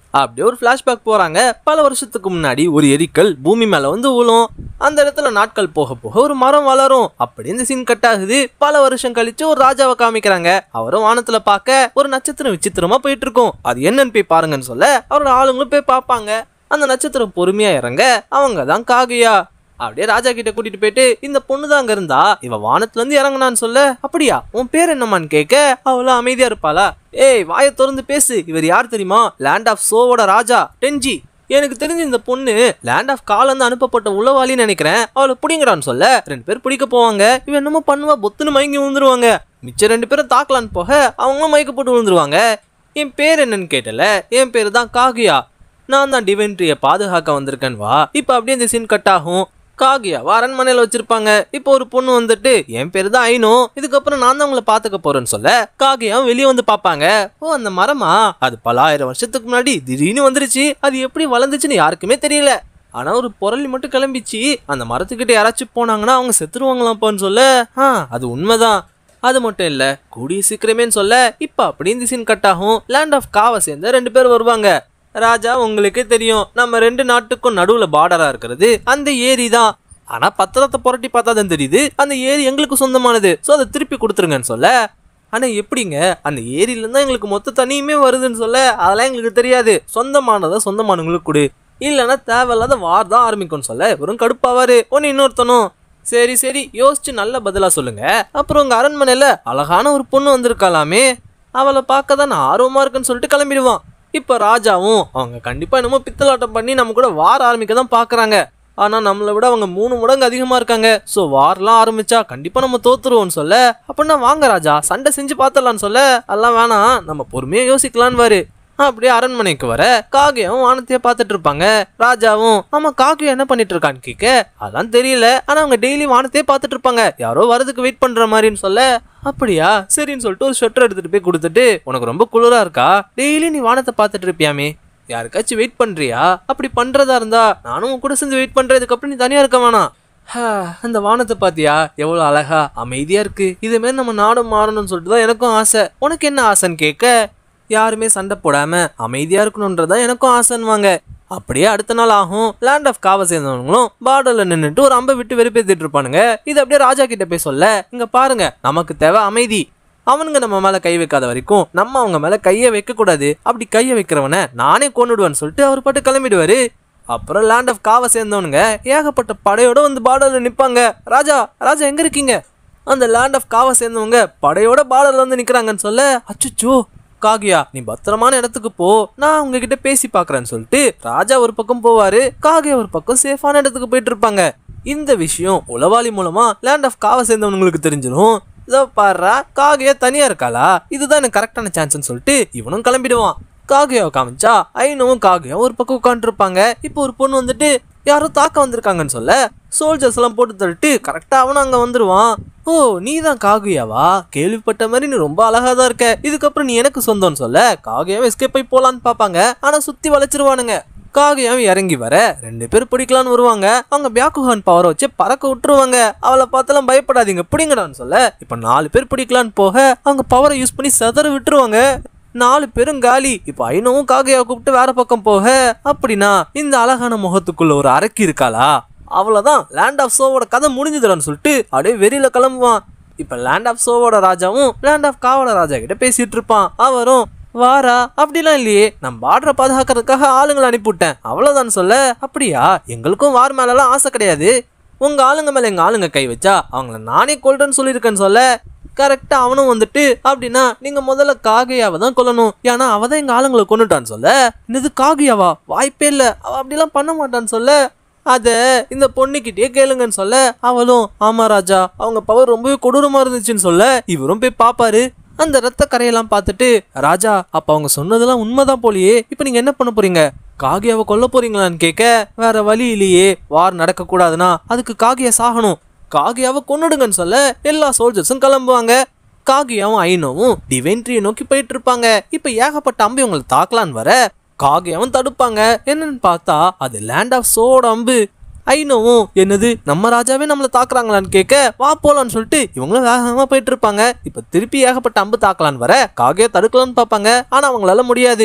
அப்படியே ஒரு ஃப்ளாஷ்பேக் போறாங்க பல வருஷத்துக்கு முன்னாடி ஒரு எரிக்கல் பூமி மேல வந்து விழும் அந்த இடத்துல நாட்கள் போக போக ஒரு மரம் வளரும் அப்படி இந்த சீன் கட் ஆகுது பல வருஷம் கழிச்சு ஒரு ராஜாவை காமிக்கிறாங்க அவரும் வானத்துல பார்க்க ஒரு நட்சத்திரம் விசித்திரமா போயிட்டு இருக்கும் அது என்னன்னு போய் பாருங்கன்னு சொல்ல அவரோட ஆளுங்களும் போய் பார்ப்பாங்க அந்த நட்சத்திரம் பொறுமையா இறங்க அவங்க தான் காகியா அப்படியே ராஜா கிட்ட கூட்டிட்டு போயிட்டு இந்த பொண்ணு தான் அங்க இருந்தா இவ வானத்துல இருந்து இறங்குனான்னு சொல்ல அப்படியா உன் பேர் என்னம்மான்னு கேட்க அவளும் அமைதியா இருப்பாளா ஏய் வாயை திறந்து பேசு இவர் யார் தெரியுமா லேண்ட் ஆஃப் சோவோட ராஜா டென்ஜி எனக்கு தெரிஞ்சு இந்த பொண்ணு லேண்ட் ஆஃப் கால இருந்து அனுப்பப்பட்ட உளவாளின்னு நினைக்கிறேன் அவளை பிடிங்கடான்னு சொல்ல ரெண்டு பேர் பிடிக்க போவாங்க இவன் என்னமோ பண்ணுவா பொத்துன்னு மயங்கி விழுந்துருவாங்க மிச்சம் ரெண்டு பேரும் தாக்கலான்னு போக அவங்களும் மயக்க போட்டு விழுந்துருவாங்க என் பேர் என்னன்னு கேட்டல என் பேர் தான் காகியா நான் தான் டிவென்ட்ரியை பாதுகாக்க வந்திருக்கேன் வா இப்போ அப்படியே இந்த சீன் கட் ஆகும் காகியாவா அரண்மனையில வச்சிருப்பாங்க இப்போ ஒரு பொண்ணு வந்துட்டு என் பேரு தான் ஐனோ இதுக்கப்புறம் நான் தான் உங்களை பாத்துக்க போறேன்னு சொல்ல காகியாவும் வெளியே வந்து பார்ப்பாங்க ஓ அந்த மரமா அது பல ஆயிரம் வருஷத்துக்கு முன்னாடி திடீர்னு வந்துருச்சு அது எப்படி வளர்ந்துச்சுன்னு யாருக்குமே தெரியல ஆனா ஒரு பொருள் மட்டும் கிளம்பிச்சு அந்த மரத்துக்கிட்ட யாராச்சும் போனாங்கன்னா அவங்க செத்துருவாங்களாப்பான்னு சொல்ல ஆ அது உண்மைதான் அது மட்டும் இல்ல கூடிய சீக்கிரமேன்னு சொல்ல இப்ப அப்படி இந்த சீன் கட் ஆகும் லேண்ட் ஆஃப் காவை சேர்ந்த ரெண்டு பேர் வருவாங்க ராஜா உங்களுக்கு தெரியும் நம்ம ரெண்டு நாட்டுக்கும் நடுவுல பார்டரா இருக்கிறது அந்த ஏரி தான் ஆனா பத்திரத்தை புரட்டி பார்த்தா தான் தெரியுது அந்த ஏரி எங்களுக்கு சொந்தமானது சோ அதை திருப்பி கொடுத்துருங்கன்னு சொல்ல ஆனா எப்படிங்க அந்த ஏரியில இருந்தா எங்களுக்கு மொத்த தண்ணியுமே வருதுன்னு சொல்ல அதெல்லாம் எங்களுக்கு தெரியாது சொந்தமானதை சொந்தமானவங்களுக்கு கொடு இல்லைன்னா தேவையில்லாத வார் தான் ஆரம்பிக்கும்னு சொல்ல வெறும் கடுப்பாவாரு ஒன்னு இன்னொருத்தனும் சரி சரி யோசிச்சு நல்ல பதிலா சொல்லுங்க அப்புறம் உங்க அரண்மனையில அழகான ஒரு பொண்ணு வந்திருக்காளாமே அவளை பார்க்க தான் நான் ஆர்வமா இருக்குன்னு சொல்லிட்டு கிளம்பிடுவான் இப்ப ராஜாவும் அவங்க கண்டிப்பா என்னமோ பித்தலாட்டம் பண்ணி நம்ம கூட வார் ஆரம்பிக்க தான் பாக்குறாங்க ஆனா நம்மளை விட அவங்க மூணு மடங்கு அதிகமா இருக்காங்க சோ வார்லாம் ஆரம்பிச்சா கண்டிப்பா நம்ம தோத்துருவோம்னு சொல்ல அப்படின்னா வாங்க ராஜா சண்டை செஞ்சு பார்த்தலாம்னு சொல்ல அதெல்லாம் வேணாம் நம்ம பொறுமையா யோசிக்கலான்னு வாரு அப்படியே அரண்மனைக்கு வர காகியாவும் வானத்தையே பார்த்துட்டு இருப்பாங்க ராஜாவும் ஆமா காகியம் என்ன பண்ணிட்டு இருக்கான்னு கேட்க அதெல்லாம் தெரியல ஆனா அவங்க டெய்லி வானத்தையே பார்த்துட்டு இருப்பாங்க யாரோ வரதுக்கு வெயிட் பண்ற மாதிரின்னு சொல்ல அப்படியா சரின்னு சொல்லிட்டு ஒரு ஸ்வெட்டர் எடுத்துட்டு போய் கொடுத்துட்டு உனக்கு ரொம்ப குளிரா இருக்கா டெய்லி நீ வானத்தை பார்த்துட்டு இருப்பியாமே யாருக்காச்சும் வெயிட் பண்றியா அப்படி பண்றதா இருந்தா நானும் உன் கூட சேர்ந்து வெயிட் பண்றதுக்கு அப்புறம் நீ தனியா இருக்க வேணாம் ஹா, அந்த வானத்தை பாத்தியா எவ்வளவு அழகா அமைதியா இருக்கு இதே மாதிரி நம்ம நாடும் மாறணும்னு சொல்லிட்டு தான் எனக்கும் ஆசை உனக்கு என்ன ஆசைன்னு கேட்க யாருமே சண்டை போடாம அமைதியா இருக்கணும்ன்றதான் எனக்கும் ஆசைன்னுவாங்க அப்படியே அடுத்த நாள் ஆகும் லேண்ட் ஆஃப் காவை சேர்ந்தவங்களும் பார்டர்ல நின்னுட்டு ஒரு அம்பை விட்டு வெறுப்பேத்திட்டு இருப்பானுங்க இது அப்படியே ராஜா கிட்ட போய் சொல்ல இங்க பாருங்க நமக்கு தேவை அமைதி அவனுங்க நம்ம மேல கை வைக்காத வரைக்கும் நம்ம அவங்க மேல கையை வைக்க கூடாது அப்படி கையை வைக்கிறவனை நானே கொன்னுடுவேன்னு சொல்லிட்டு அவர் பாட்டு கிளம்பிடுவாரு அப்புறம் லேண்ட் ஆஃப் காவை சேர்ந்தவனுங்க ஏகப்பட்ட படையோட வந்து பார்டர்ல நிப்பாங்க ராஜா ராஜா எங்க இருக்கீங்க அந்த லேண்ட் ஆஃப் காவை சேர்ந்தவங்க படையோட பார்டர்ல வந்து நிக்கிறாங்கன்னு சொல்ல அச்சுச்சோ காகியா நீ பத்திரமான இடத்துக்கு போ நான் உங்ககிட்ட பேசி பார்க்கறேன்னு சொல்லிட்டு ராஜா ஒரு பக்கம் போவாரு காகியா ஒரு பக்கம் சேஃபான இடத்துக்கு போயிட்டு இருப்பாங்க இந்த விஷயம் உளவாளி மூலமா லேண்ட் ஆஃப் காவை சேர்ந்தவங்களுக்கு தெரிஞ்சிடும் இதோ பாருடா காகியா தனியா இருக்காளா இதுதான் எனக்கு கரெக்டான சான்ஸ்னு சொல்லிட்டு இவனும் கிளம்பிடுவான் காகியாவை காமிச்சா ஐநோவும் காகியம் ஒரு பக்கம் உட்காந்துருப்பாங்க இப்போ ஒரு பொண்ணு வந்துட்டு யாரோ தாக்க வந்திருக்காங்கன்னு சொல்ல சோல்ஜர்ஸ் எல்லாம் போட்டு தள்ளிட்டு கரெக்டா அவனும் அங்க வந்துருவான் ஓ நீ தான் காகுயாவா கேள்விப்பட்ட மாதிரி நீ ரொம்ப அழகா தான் இருக்க இதுக்கப்புறம் நீ எனக்கு சொந்தம்னு சொல்ல காகுயாவை எஸ்கேப் போய் போலான்னு பார்ப்பாங்க ஆனா சுத்தி வளைச்சிருவானுங்க காகியாவும் இறங்கி வர ரெண்டு பேர் பிடிக்கலான்னு வருவாங்க அவங்க பியாக்குஹான் பவரை வச்சு பறக்க விட்டுருவாங்க அவளை பார்த்தெல்லாம் பயப்படாதீங்க பிடிங்கடான்னு சொல்ல இப்ப நாலு பேர் பிடிக்கலான்னு போக அவங்க பவரை யூஸ் பண்ணி செதற விட்டுருவாங்க நாலு பேரும் காலி இப்ப ஐநோவும் காகையா கூப்பிட்டு வேற பக்கம் போக அப்படின்னா இந்த அழகான முகத்துக்குள்ள ஒரு அரக்கி இருக்காளா அவ்வளவுதான் லேண்ட் ஆஃப் சோவோட கதை முடிஞ்சுதுடான்னு சொல்லிட்டு அப்படியே வெறியில கிளம்புவான் இப்ப லேண்ட் ஆஃப் சோவோட ராஜாவும் லேண்ட் ஆஃப் காவோட ராஜா கிட்ட பேசிட்டு இருப்பான் அவரும் வாரா அப்படிலாம் இல்லையே நான் பார்டரை பாதுகாக்கிறதுக்காக ஆளுங்களை அனுப்பிவிட்டேன் அவ்வளவுதான் சொல்ல அப்படியா எங்களுக்கும் வார் மேலலாம் ஆசை கிடையாது உங்க ஆளுங்க மேல எங்க ஆளுங்க கை வச்சா அவங்கள நானே கொல்றேன்னு சொல்லியிருக்கேன்னு சொல்ல கரெக்டா அவனும் வந்துட்டு அப்படின்னா நீங்க முதல்ல காகையாவை தான் கொல்லணும் ஏன்னா அவ தான் எங்க ஆளுங்களை கொண்டுட்டான்னு சொல்ல என்னது காகையாவா வாய்ப்பே இல்ல அவ அப்படிலாம் பண்ண மாட்டான்னு சொல்ல அத இந்த பொண்ணுக்கிட்டே கேளுங்கன்னு சொல்ல அவளும் ஆமா ராஜா அவங்க பவர் ரொம்பவே கொடூரமா இருந்துச்சுன்னு சொல்ல இவரும் போய் பாப்பாரு அந்த ரத்த கரையெல்லாம் பார்த்துட்டு ராஜா அப்ப அவங்க சொன்னதெல்லாம் உண்மைதான் போலியே இப்போ நீங்க என்ன பண்ண போறீங்க காகியாவை கொல்ல போறீங்களான்னு கேட்க வேற வழி இல்லையே வார் நடக்க கூடாதுன்னா அதுக்கு காகியா சாகணும் காகியாவை கொன்னுடுங்கன்னு சொல்ல எல்லா சோல்ஜர்ஸும் கிளம்புவாங்க காகியாவும் ஐனோவும் டிவென்ட்ரியை நோக்கி போயிட்டு இருப்பாங்க இப்ப ஏகப்பட்ட அம்பு இவங்களை தாக்கலான்னு வர காகியாவும் தடுப்பாங்க என்னன்னு பார்த்தா அது லேண்ட் ஆஃப் சோட அம்பு ஐனோவும் என்னது நம்ம ராஜாவே நம்மளை தாக்குறாங்களான்னு கேட்க வா போலான்னு சொல்லிட்டு இவங்களும் வேகமா போயிட்டு இருப்பாங்க இப்ப திருப்பி ஏகப்பட்ட அம்பு தாக்கலான்னு வர காகியா தடுக்கலான்னு பார்ப்பாங்க ஆனா அவங்களால முடியாது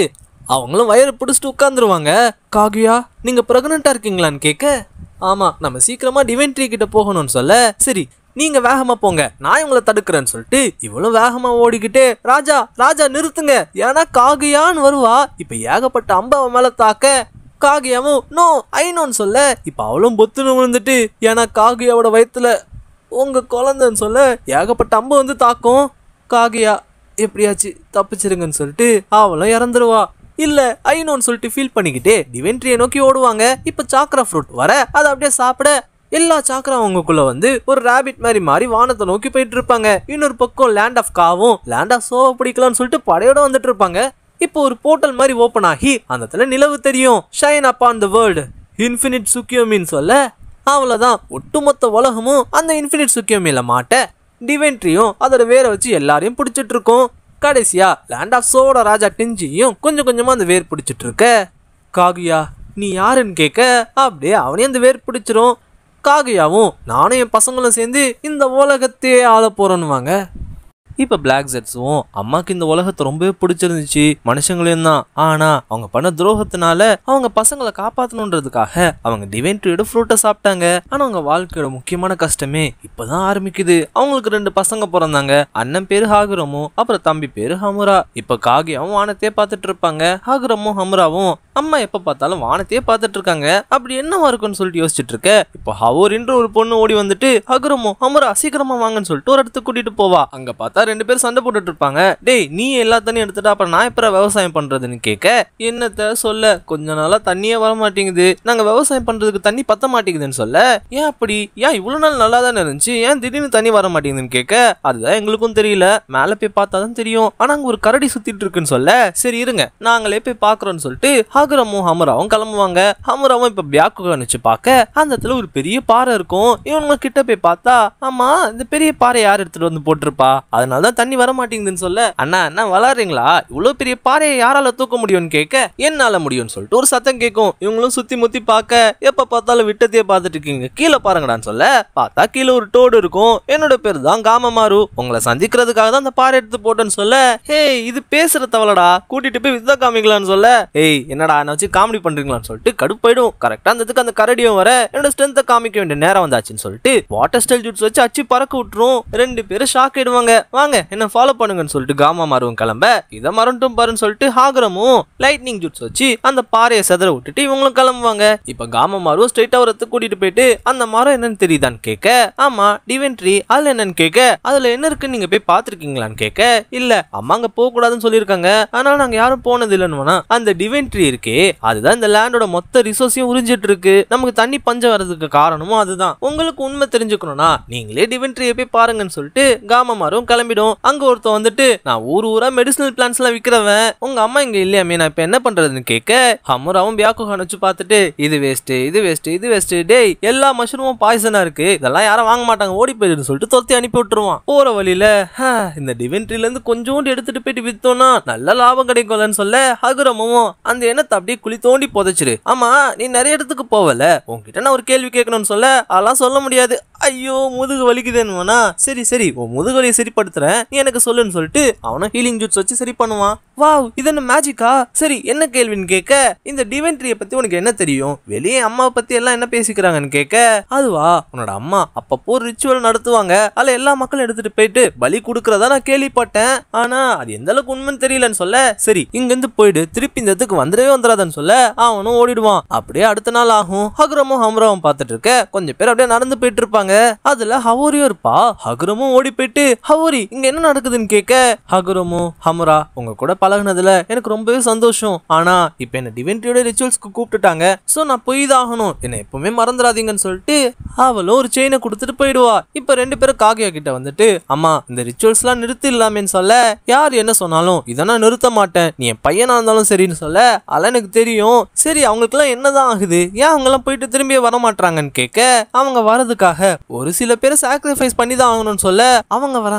அவங்களும் வயிறு பிடிச்சிட்டு உட்காந்துருவாங்க காகியா நீங்க பிரெக்னண்டா இருக்கீங்களான்னு கேட்க ஆமா நம்ம சீக்கிரமா டிவென்ட்ரி கிட்ட போகணும்னு சொல்ல சரி நீங்க வேகமா போங்க நான் உங்களை தடுக்கிறேன்னு சொல்லிட்டு இவளும் வேகமா ஓடிக்கிட்டே ராஜா ராஜா நிறுத்துங்க ஏன்னா காகியான்னு வருவா இப்ப ஏகப்பட்ட அம்ப அவன் மேல தாக்க காகியாவும் நோ ஐநோன்னு சொல்ல இப்ப அவளும் பொத்துன்னு விழுந்துட்டு ஏன்னா காகியாவோட வயித்துல உங்க குழந்தைன்னு சொல்ல ஏகப்பட்ட அம்பு வந்து தாக்கும் காகியா எப்படியாச்சு தப்பிச்சிருங்கன்னு சொல்லிட்டு அவளும் இறந்துருவா இல்ல ஐநோன்னு சொல்லிட்டு ஃபீல் பண்ணிக்கிட்டே டிவென்ட்ரியை நோக்கி ஓடுவாங்க இப்ப சாக்ரா ஃப்ரூட் வர அதை அப்படியே சாப்பிட எல்லா சாக்கரா அவங்களுக்குள்ள வந்து ஒரு ரேபிட் மாதிரி மாறி வானத்தை நோக்கி போயிட்டு இருப்பாங்க இன்னொரு பக்கம் லேண்ட் ஆஃப் காவும் லேண்ட் ஆஃப் சோவை பிடிக்கலாம்னு சொல்லிட்டு படையோட வந்துட்டு இருப்பாங்க இப்போ ஒரு போர்ட்டல் மாதிரி ஓப்பன் ஆகி அந்த இடத்துல நிலவு தெரியும் shine up on the world infinite சுக்கியோமின்னு சொல்ல அவ்வளோதான் ஒட்டுமொத்த உலகமும் அந்த இன்ஃபினிட் சுக்கியோமியில மாட்ட டிவென்ட்ரியும் அதோட வேரை வச்சு எல்லாரையும் பிடிச்சிட்டு இருக்கும் கடைசியா லேண்ட் ஆஃப் சோட ராஜா டெஞ்சியும் கொஞ்சம் கொஞ்சமா அந்த வேர் பிடிச்சிட்டு இருக்க காகுயா நீ யாருன்னு கேட்க அப்படியே அவனையும் அந்த வேர் பிடிச்சிரும் காகுயாவும் நானும் என் பசங்களும் சேர்ந்து இந்த உலகத்தையே ஆள போறோன்னுவாங்க இப்போ பிளாக் ஜெட்ஸும் அம்மாக்கு இந்த உலகத்தை ரொம்பவே பிடிச்சிருந்துச்சு மனுஷங்களையும் தான் ஆனா அவங்க பண்ண துரோகத்தினால அவங்க பசங்களை காப்பாற்றணுன்றதுக்காக அவங்க டிவென்ட்ரியோட ஃப்ரூட்டை சாப்பிட்டாங்க ஆனா அவங்க வாழ்க்கையோட முக்கியமான கஷ்டமே இப்பதான் ஆரம்பிக்குது அவங்களுக்கு ரெண்டு பசங்க பிறந்தாங்க அண்ணன் பேரு ஹாகுரமும் அப்புறம் தம்பி பேரு ஹமுரா இப்போ காகியாவும் வானத்தையே பார்த்துட்டு இருப்பாங்க ஹாகுரமும் ஹமுராவும் அம்மா எப்ப பார்த்தாலும் வானத்தையே பார்த்துட்டு இருக்காங்க அப்படி என்னவா இருக்கும்னு சொல்லிட்டு யோசிச்சுட்டு இருக்க இப்போ ஹவோரின்ற ஒரு பொண்ணு ஓடி வந்துட்டு ஹகுரமோ ஹமுரா சீக்கிரமா வாங்கன்னு சொல்லிட்டு ஒரு இடத்துக்கு கூட்டிட்டு போவா அங்க பார்த்தா ரெண்டு பேரும் சண்டை போட்டுட்டு இருப்பாங்க டேய் நீ எல்லா தண்ணியும் எடுத்துட்டா அப்புறம் நான் எப்பறம் விவசாயம் பண்றதுன்னு கேட்க என்னத்த சொல்ல கொஞ்ச நாளா தண்ணியே வர மாட்டேங்குது நாங்க விவசாயம் பண்றதுக்கு தண்ணி பத்த மாட்டேங்குதுன்னு சொல்ல ஏன் அப்படி ஏன் இவ்வளவு நாள் நல்லா தானே இருந்துச்சு ஏன் திடீர்னு தண்ணி வர மாட்டேங்குதுன்னு கேட்க அதுதான் எங்களுக்கும் தெரியல மேல போய் பார்த்தா தான் தெரியும் ஆனா அங்க ஒரு கரடி சுத்திட்டு இருக்குன்னு சொல்ல சரி இருங்க நாங்களே போய் பாக்குறோம்னு சொல்லிட்டு ஹாகுரமும் ஹமுராவும் கிளம்புவாங்க ஹமுராவும் இப்ப பியாக்கு வச்சு பார்க்க அந்த இடத்துல ஒரு பெரிய பாறை இருக்கும் இவங்க கிட்ட போய் பார்த்தா ஆமா இந்த பெரிய பாறை யார் எடுத்துட்டு வந்து போட்டிருப்பா அதனால தான் தண்ணி வர மாட்டேங்குதுன்னு சொல்ல அண்ணா அண்ணா வளர்றீங்களா இவ்வளவு பெரிய பாறையை யாரால தூக்க முடியும்னு கேட்க என்னால முடியும்னு சொல்லிட்டு ஒரு சத்தம் கேட்கும் இவங்களும் சுத்தி முத்தி பார்க்க எப்ப பார்த்தாலும் விட்டத்தையே பார்த்துட்டு இருக்கீங்க கீழே பாருங்கடான்னு சொல்ல பார்த்தா கீழே ஒரு டோடு இருக்கும் என்னோட பேர் தான் காமமாரு உங்களை சந்திக்கிறதுக்காக தான் அந்த பாறை எடுத்து போட்டேன்னு சொல்ல ஹே இது பேசுற தவளடா கூட்டிட்டு போய் வித்தா காமிக்கலாம்னு சொல்ல ஏய் என்னடா என்ன வச்சு காமெடி பண்றீங்களான்னு சொல்லிட்டு கடுப்பாயிடும் கரெக்டா அந்த இதுக்கு அந்த கரடியும் வர என்னோட ஸ்ட்ரென்த்தை காமிக்க வேண்டிய நேரம் வந்தாச்சுன்னு சொல்லிட்டு வாட்டர் ஸ்டைல் ஜூட்ஸ் வச்சு அச்சு பறக்க விட்டுரும் ரெண்டு பேரும் ஷாக் ஆயிடுவாங்க வாங்க என்ன ஃபாலோ பண்ணுங்கன்னு சொல்லிட்டு காமா மாறுவும் கிளம்ப இதை மறந்துட்டும் பாருன்னு சொல்லிட்டு ஹாகரமும் லைட்னிங் ஜூட்ஸ் வச்சு அந்த பாறையை செதற விட்டுட்டு இவங்களும் கிளம்புவாங்க இப்ப காமா மாறும் ஸ்ட்ரைட்டா ஒருத்து கூட்டிட்டு போயிட்டு அந்த மரம் என்னன்னு தெரியுதான்னு கேட்க ஆமா டிவென்ட்ரி அதுல என்னன்னு கேட்க அதுல என்ன இருக்குன்னு நீங்க போய் பாத்திருக்கீங்களான்னு கேட்க இல்ல அம்மா அங்க போக கூடாதுன்னு சொல்லியிருக்காங்க அதனால நாங்க யாரும் போனது இல்லைன்னு அந்த டிவென்ட்ரி இருக்கே அதுதான் இந்த லேண்டோட மொத்த ரிசோர்ஸையும் உறிஞ்சிட்டு இருக்கு நமக்கு தண்ணி பஞ்சம் வர்றதுக்கு காரணமும் அதுதான் உங்களுக்கு உண்மை தெரிஞ்சுக்கணும்னா நீங்களே டிவென்ட்ரியை போய் பாருங்கன்னு சொல்லிட்டு காமமாரும் கிளம்பிடும் அங்க ஒருத்தன் வந்துட்டு நான் ஊர் ஊரா மெடிசனல் பிளான்ஸ் எல்லாம் விக்கிறவன் உங்க அம்மா இங்க இல்லையாமே நான் இப்ப என்ன பண்றதுன்னு கேட்க ஹமுராவும் பியாக்குகான் வச்சு பார்த்துட்டு இது வேஸ்ட் இது வேஸ்ட் இது வேஸ்ட் டேய் எல்லா மஷ்ரூமும் பாய்சனா இருக்கு இதெல்லாம் யாரும் வாங்க மாட்டாங்க ஓடி போயிடுன்னு சொல்லிட்டு தொத்தி அனுப்பி விட்டுருவான் போற வழியில "ஹ, இந்த டிவென்ட்ரில இருந்து கொஞ்சோண்டு எடுத்துட்டு போயிட்டு வித்தோம்னா நல்ல லாபம் கிடைக்கும்லன்னு சொல்ல ஹகுரமும் அந்த எண்ணத்தை அப்படியே குழி தோண்டி புதைச்சிரு ஆமா நீ நிறைய இடத்துக்கு போவல உன்கிட்ட நான் ஒரு கேள்வி கேட்கணும்னு சொல்ல அதெல்லாம் சொல்ல முடியாது ஐயோ முதுகு வலிக்குதுன்னு சரி சரி உன் முதுகு வலியை சரிப்படுத்துறேன் நீ எனக்கு சொல்லுன்னு சொல்லிட்டு அவனும் ஹீலிங் ஜூட்ஸ் வச்சு சரி பண்ணுவான் வாவ் இது என்ன மேஜிக்கா சரி என்ன கேள்வின்னு கேட்க இந்த டிவென்ட்ரியை பத்தி உனக்கு என்ன தெரியும் வெளியே அம்மாவை பத்தி எல்லாம் என்ன பேசிக்கிறாங்கன்னு கேட்க அதுவா உன்னோட அம்மா அப்பப்போ ஒரு ரிச்சுவல் நடத்துவாங்க அதுல எல்லா மக்களும் எடுத்துட்டு போயிட்டு பலி கொடுக்கறதா நான் கேள்விப்பட்டேன் ஆனா அது எந்த அளவுக்கு உண்மைன்னு தெரியலன்னு சொல்ல சரி இங்க இருந்து போயிடு திருப்பி இந்த இடத்துக்கு வந்துடவே வந்துடாதன்னு சொல்ல அவனும் ஓடிடுவான் அப்படியே அடுத்த நாள் ஆகும் ஹகுரமும் ஹம்ராவும் பார்த்துட்டு இருக்க கொஞ்சம் பேர் அப்படியே நடந்து போயிட்டு இருப்பாங்க அதுல ஹவோரியும் இருப்பா ஹகுரமும் ஓடி போயிட்டு ஹவோரி இங்க என்ன நடக்குதுன்னு கேட்க ஹகுரமும் ஹமுரா உங்க கூட பழகுனதுல எனக்கு ரொம்பவே சந்தோஷம் ஆனா இப்ப என்ன டிவென்ட்ரியோட ரிச்சுவல்ஸ்க்கு கூப்பிட்டுட்டாங்க சோ நான் போய் தான் ஆகணும் என்ன எப்பவுமே மறந்துடாதீங்கன்னு சொல்லிட்டு அவளும் ஒரு செயினை கொடுத்துட்டு போயிடுவா இப்ப ரெண்டு பேரும் காகியா கிட்ட வந்துட்டு அம்மா இந்த ரிச்சுவல்ஸ் எல்லாம் நிறுத்தி இல்லாமேன்னு சொல்ல யார் என்ன சொன்னாலும் இதை நான் நிறுத்த மாட்டேன் நீ என் பையனா இருந்தாலும் சரின்னு சொல்ல அதெல்லாம் எனக்கு தெரியும் சரி அவங்களுக்குலாம் என்னதான் ஆகுது ஏன் அவங்க எல்லாம் போயிட்டு திரும்பி வர மாட்டாங்கன்னு கேட்க அவங்க வரதுக்காக ஒரு சில பேரை சாக்ரிஃபைஸ் பண்ணி தான் ஆகணும்னு சொல்ல அவங்க வராங்களா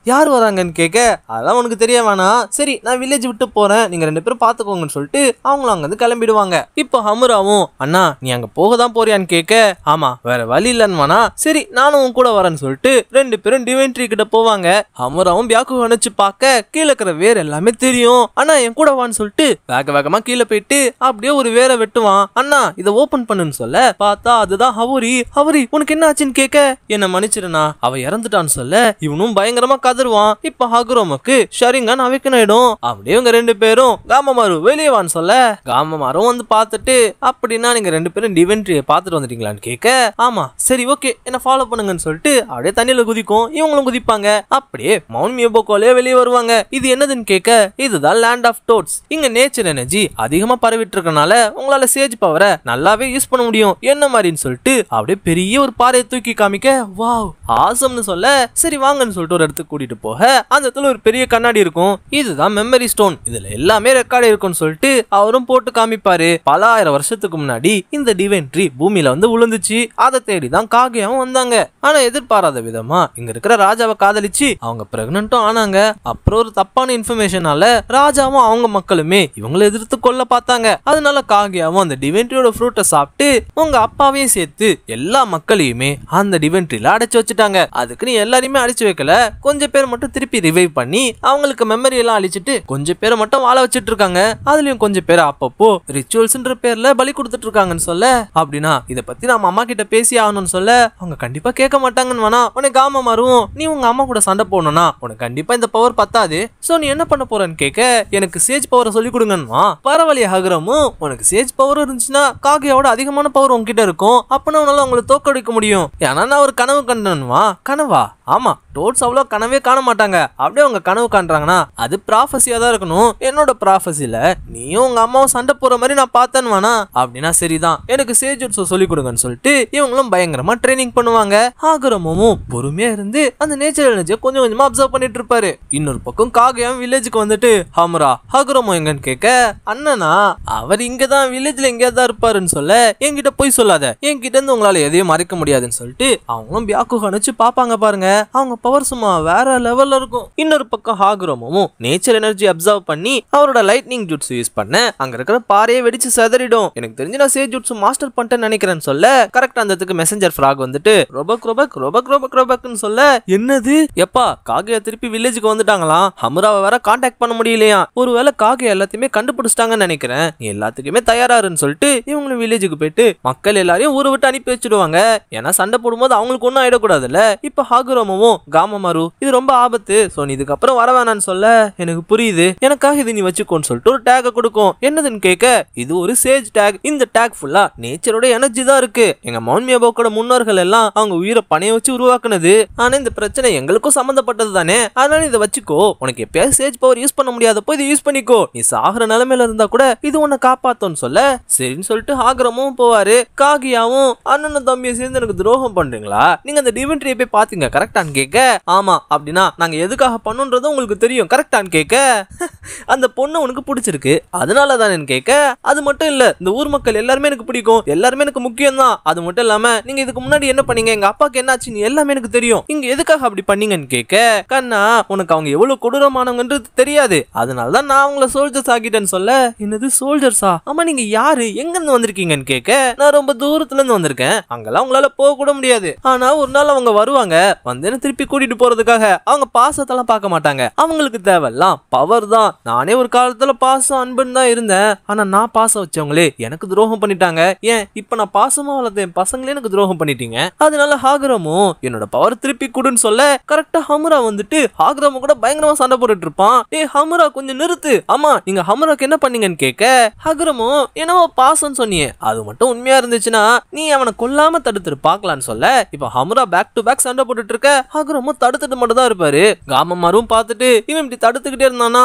யார் வராங்கன்னு கேட்க அதெல்லாம் உனக்கு தெரிய வேணாம் சரி நான் வில்லேஜ் விட்டு போறேன் நீங்க ரெண்டு பேரும் பாத்துக்கோங்கன்னு சொல்லிட்டு அவங்களும் அங்க இருந்து கிளம்பிடுவாங்க இப்போ ஹமுராவும் அண்ணா நீ அங்க போக தான் போறியான்னு கேட்க ஆமா வேற வழி இல்லைன்னு வேணா சரி நானும் உன் கூட வரேன்னு சொல்லிட்டு ரெண்டு பேரும் டிவென்ட்ரி கிட்ட போவாங்க ஹமுராவும் பியாக்கு அணைச்சு பார்க்க கீழே இருக்கிற வேர் எல்லாமே தெரியும் அண்ணா என் கூட வான்னு சொல்லிட்டு வேக வேகமா கீழே போயிட்டு அப்படியே ஒரு வேரை வெட்டுவான் அண்ணா இதை ஓபன் பண்ணுன்னு சொல்ல பார்த்தா அதுதான் ஹவுரி ஹவுரி உனக்கு என்ன ஆச்சுன்னு கேட்க என்ன மன்னிச்சிருண்ணா அவ இறந்துட்டான்னு சொல்ல இவனும் பயங்கரமா கதறுவான் இப்ப ஹகுரோமுக்கு ஷரிங்கன் அவைக்கன் ஆயிடும் அப்படியே இவங்க ரெண்டு பேரும் காமமாரு வெளியே வான்னு சொல்ல காமமாரும் வந்து பார்த்துட்டு அப்படின்னா நீங்க ரெண்டு பேரும் டிவென்ட்ரியை பார்த்துட்டு வந்துட்டீங்களான்னு கேட்க ஆமா சரி ஓகே என்ன ஃபாலோ பண்ணுங்கன்னு சொல்லிட்டு அப்படியே தண்ணியில குதிக்கும் இவங்களும் குதிப்பாங்க அப்படியே மவுண்ட் மியோபோக்கோலே வெளியே வருவாங்க இது என்னதுன்னு கேட்க இதுதான் லேண்ட் ஆஃப் டோட்ஸ் இங்க நேச்சர் எனர்ஜி அதிகமா பரவிட்டு இருக்கனால உங்களால சேஜ் பவரை நல்லாவே யூஸ் பண்ண முடியும் என்ன மாதிரின்னு சொல்லிட்டு அப்படியே பெரிய ஒரு பாறையை தூக்கி காமிக்க வாவ் ஆசம்னு சொல்ல சரி வாங்கன்னு சொல்லிட்டு ஒரு இடத்துக்கு கூட்டிட்டு போக அந்த இடத்துல ஒரு பெரிய கண்ணாடி இருக்கும் இதுதான் மெமரி ஸ்டோன் இதுல எல்லாமே ரெக்கார்ட் இருக்கும்னு சொல்லிட்டு அவரும் போட்டு காமிப்பாரு பல ஆயிரம் வருஷத்துக்கு முன்னாடி இந்த டிவென்ட்ரி பூமியில வந்து விழுந்துச்சு அதை தேடி தான் காகையாவும் வந்தாங்க ஆனா எதிர்பாராத விதமா இங்க இருக்கிற ராஜாவை காதலிச்சு அவங்க பிரெக்னன்ட்டும் ஆனாங்க அப்புறம் ஒரு தப்பான இன்ஃபர்மேஷனால ராஜாவும் அவங்க மக்களுமே இவங்களை எதிர்த்து கொல்ல பார்த்தாங்க அதனால காகியாவும் அந்த டிவென்ட்ரியோட ஃப்ரூட்டை சாப்பிட்டு உங்க அப்பாவையும் சேர்த்து எல்லா மக்களையுமே அந்த டிவென்ட்ரியில அடைச்சு வச்சுட்டாங்க அதுக்கு நீ எல்லாரையுமே அடிச்சு வைக்கல கொஞ்சம் பேர் மட்டும் திருப்பி ரிவைவ் பண்ணி அவங்களுக்கு மெமரி எல்லாம் அழிச்சிட்டு கொஞ்சம் பேரை மட்டும் வாழ வச்சிட்டு இருக்காங்க அதுலயும் கொஞ்சம் பேர் அப்பப்போ ரிச்சுவல்ஸ்ன்ற பேர்ல பலி கொடுத்துட்டு இருக்காங்கன்னு சொல்ல அப்படின்னா இத பத்தி நம்ம அம்மா கிட்ட பேசி ஆகணும்னு சொல்ல அவங்க கண்டிப்பா கேட்க மாட்டாங்கன்னு வேணா உனக்கு ஆமா மாறும் நீ உங்க அம்மா கூட சண்டை போடணும்னா உனக்கு கண்டிப்பா இந்த பவர் பத்தாது சோ நீ என்ன பண்ண போறன்னு கேட்க எனக்கு சேஜ் பவரை சொல்லி கொடுங்கன்னுவா பரவாயில்லையா ஹகரமும் உனக்கு சேஜ் பவர் இருந்துச்சுன்னா காகையோட அதிகமான பவர் உன்கிட்ட இருக்கும் அப்பனா உன்னால அவங்கள தோக்கடிக்க முடியும் ஏன்னா நான் ஒரு கனவு கண்டனுவா கனவா ஆமா டோட்ஸ் அவ்வளோ கனவே காண மாட்டாங்க அப்படியே அவங்க கனவு காண்றாங்கன்னா அது ப்ராஃபஸியா தான் இருக்கணும் என்னோட ப்ராஃபஸில நீயும் உங்க அம்மாவும் சண்டை போற மாதிரி நான் பார்த்தேன்னு வேணா அப்படின்னா சரிதான் எனக்கு சேஜுட்ஸோ சொல்லி கொடுங்கன்னு சொல்லிட்டு இவங்களும் பயங்கரமா ட்ரைனிங் பண்ணுவாங்க ஆகுரமும் பொறுமையா இருந்து அந்த நேச்சர் எனர்ஜியை கொஞ்சம் கொஞ்சமா அப்சர்வ் பண்ணிட்டு இருப்பாரு இன்னொரு பக்கம் காகையும் வில்லேஜுக்கு வந்துட்டு ஹம்ரா ஹகுரமோ எங்கன்னு கேட்க அண்ணனா அவர் இங்கதான் வில்லேஜ்ல எங்கேயா தான் இருப்பாருன்னு சொல்ல என்கிட்ட போய் சொல்லாத என்கிட்ட இருந்து உங்களால எதையும் மறைக்க முடியாதுன்னு சொல்லிட்டு அவங்களும் பியாக்கு அனுச்சு பாப்பாங்க பாருங்க அவங்க பவர் சும்மா வேற லெவல்ல இருக்கும் இன்னொரு பக்கம் ஹாகுரமும் நேச்சர் எனர்ஜி அப்சர்வ் பண்ணி அவரோட லைட்னிங் ஜூட்ஸ் யூஸ் பண்ண அங்க இருக்கிற பாறையை வெடிச்சு செதறிடும் எனக்கு தெரிஞ்சு நான் சேஜ் ஜூட்ஸ் மாஸ்டர் பண்ணிட்டேன்னு நினைக்கிறேன்னு சொல்ல கரெக்ட் அந்த இடத்துக்கு மெசஞ்சர் ஃப்ராக் வந்துட்டு ரொபக் ரொபக் ரொபக் ரொபக் ரொபக்னு சொல்ல என்னது எப்பா காகையா திருப்பி வில்லேஜுக்கு வந்துட்டாங்களாம் ஹமுராவை வேற காண்டாக்ட் பண்ண முடியலையா ஒருவேளை காகையா எல்லாத்தையுமே கண்டுபிடிச்சிட்டாங்கன்னு நினைக்கிறேன் நீ எல்லாத்துக்குமே தயாராருன்னு சொல்லிட்டு இவங்களும் வில்லேஜுக்கு போயிட்டு மக்கள் எல்லாரையும் ஊரை விட்டு அனுப்பி வச்சிடுவாங்க ஏன்னா சண்டை போடும்போது அவங்களுக்கு ஒன்றும் ஆயிடக்கூடாதுல்ல இப்ப ஹாகுரமும் காமமாரு இது ரொம்ப ஆபத்து சோ நீ இதுக்கப்புறம் வர வேணாம்னு சொல்ல எனக்கு புரியுது எனக்காக இது நீ வச்சுக்கோன்னு சொல்லிட்டு ஒரு டேக கொடுக்கும் என்னதுன்னு கேட்க இது ஒரு சேஜ் டேக் இந்த டேக் ஃபுல்லா நேச்சரோட எனர்ஜி தான் இருக்கு எங்க மவுண்ட் மியாபோக்கோட முன்னோர்கள் எல்லாம் அவங்க உயிரை பணைய வச்சு உருவாக்குனது ஆனா இந்த பிரச்சனை எங்களுக்கும் சம்மந்தப்பட்டது தானே அதனால இதை வச்சுக்கோ உனக்கு எப்பயாவது சேஜ் பவர் யூஸ் பண்ண முடியாதப்போ இதை யூஸ் பண்ணிக்கோ நீ சாகுற நிலைமையில இருந்தா கூட இது உன்னை காப்பாத்தோன்னு சொல்ல சரின்னு சொல்லிட்டு ஆகிரமும் போவாரு காகியாவும் அண்ணனும் தம்பியை சேர்ந்து எனக்கு துரோகம் பண்றீங்களா நீங்க அந்த டிவென்ட்ரியை போய் பாத்தீங்க கரெக்டான்னு கேட்க ஆமா அப்படின்னா நாங்க எதுக்காக பண்ணுன்றது உங்களுக்கு தெரியும் கரெக்டான்னு கேட்க அந்த பொண்ணு உனக்கு பிடிச்சிருக்கு அதனால தானேன்னு கேட்க அது மட்டும் இல்ல இந்த ஊர் மக்கள் எல்லாருமே எனக்கு பிடிக்கும் எல்லாருமே எனக்கு முக்கியம் தான் அது மட்டும் இல்லாம நீங்க இதுக்கு முன்னாடி என்ன பண்ணீங்க எங்க அப்பாக்கு என்னாச்சுன்னு எல்லாமே எனக்கு தெரியும் நீங்க எதுக்காக அப்படி பண்ணீங்கன்னு கேட்க கண்ணா உனக்கு அவங்க எவ்வளவு கொடூரமானவங்கன்றது தெரியாது அதனால தான் நான் அவங்கள சோல்ஜர்ஸ் ஆகிட்டேன்னு சொல்ல என்னது சோல்ஜர்ஸா ஆமா நீங்க யாரு எங்க இருந்து வந்திருக்கீங்கன்னு கேட்க நான் ரொம்ப தூரத்துல இருந்து வந்திருக்கேன் அங்கெல்லாம் உங்களால போக கூட முடியாது ஆனா ஒரு நாள் அவங்க வருவாங்க வந்து என்ன திருப்பி கூட்டிட்டு போறதுக்காக அவங்க பாசத்தெல்லாம் பார்க்க மாட்டாங்க அவங்களுக்கு தேவையெல்லாம் பவர் தான் நானே ஒரு காலத்துல பாசம் அன்புன்னு தான் இருந்தேன் ஆனா நான் பாசம் வச்சவங்களே எனக்கு துரோகம் பண்ணிட்டாங்க ஏன் இப்ப நான் பாசமா வளர்த்த என் பசங்களே எனக்கு துரோகம் பண்ணிட்டீங்க அதனால ஹாகரமும் என்னோட பவர் திருப்பி கொடுன்னு சொல்ல கரெக்டா ஹமுரா வந்துட்டு ஹாகரமும் கூட பயங்கரமா சண்டை போட்டுட்டு இருப்பான் டேய் ஹமுரா கொஞ்சம் நிறுத்து ஆமா நீங்க ஹமுராக்கு என்ன பண்ணீங்கன்னு கேட்க ஹகரமும் என்னவோ பாசம்னு சொன்னியே அது மட்டும் உண்மையா இருந்துச்சுன்னா நீ அவனை கொல்லாம தடுத்துட்டு பார்க்கலான்னு சொல்ல இப்ப ஹமுரா பேக் டு பேக் சண்டை போட்டுட்டு இருக்க ஹகரமும் தடுத்துட்டு மட்டும் தான் இருப்பாரு காமமாரும் பார்த்துட்டு இவன் இப்படி தடுத்துக்கிட்டே இருந்தானா கண்டிப்பா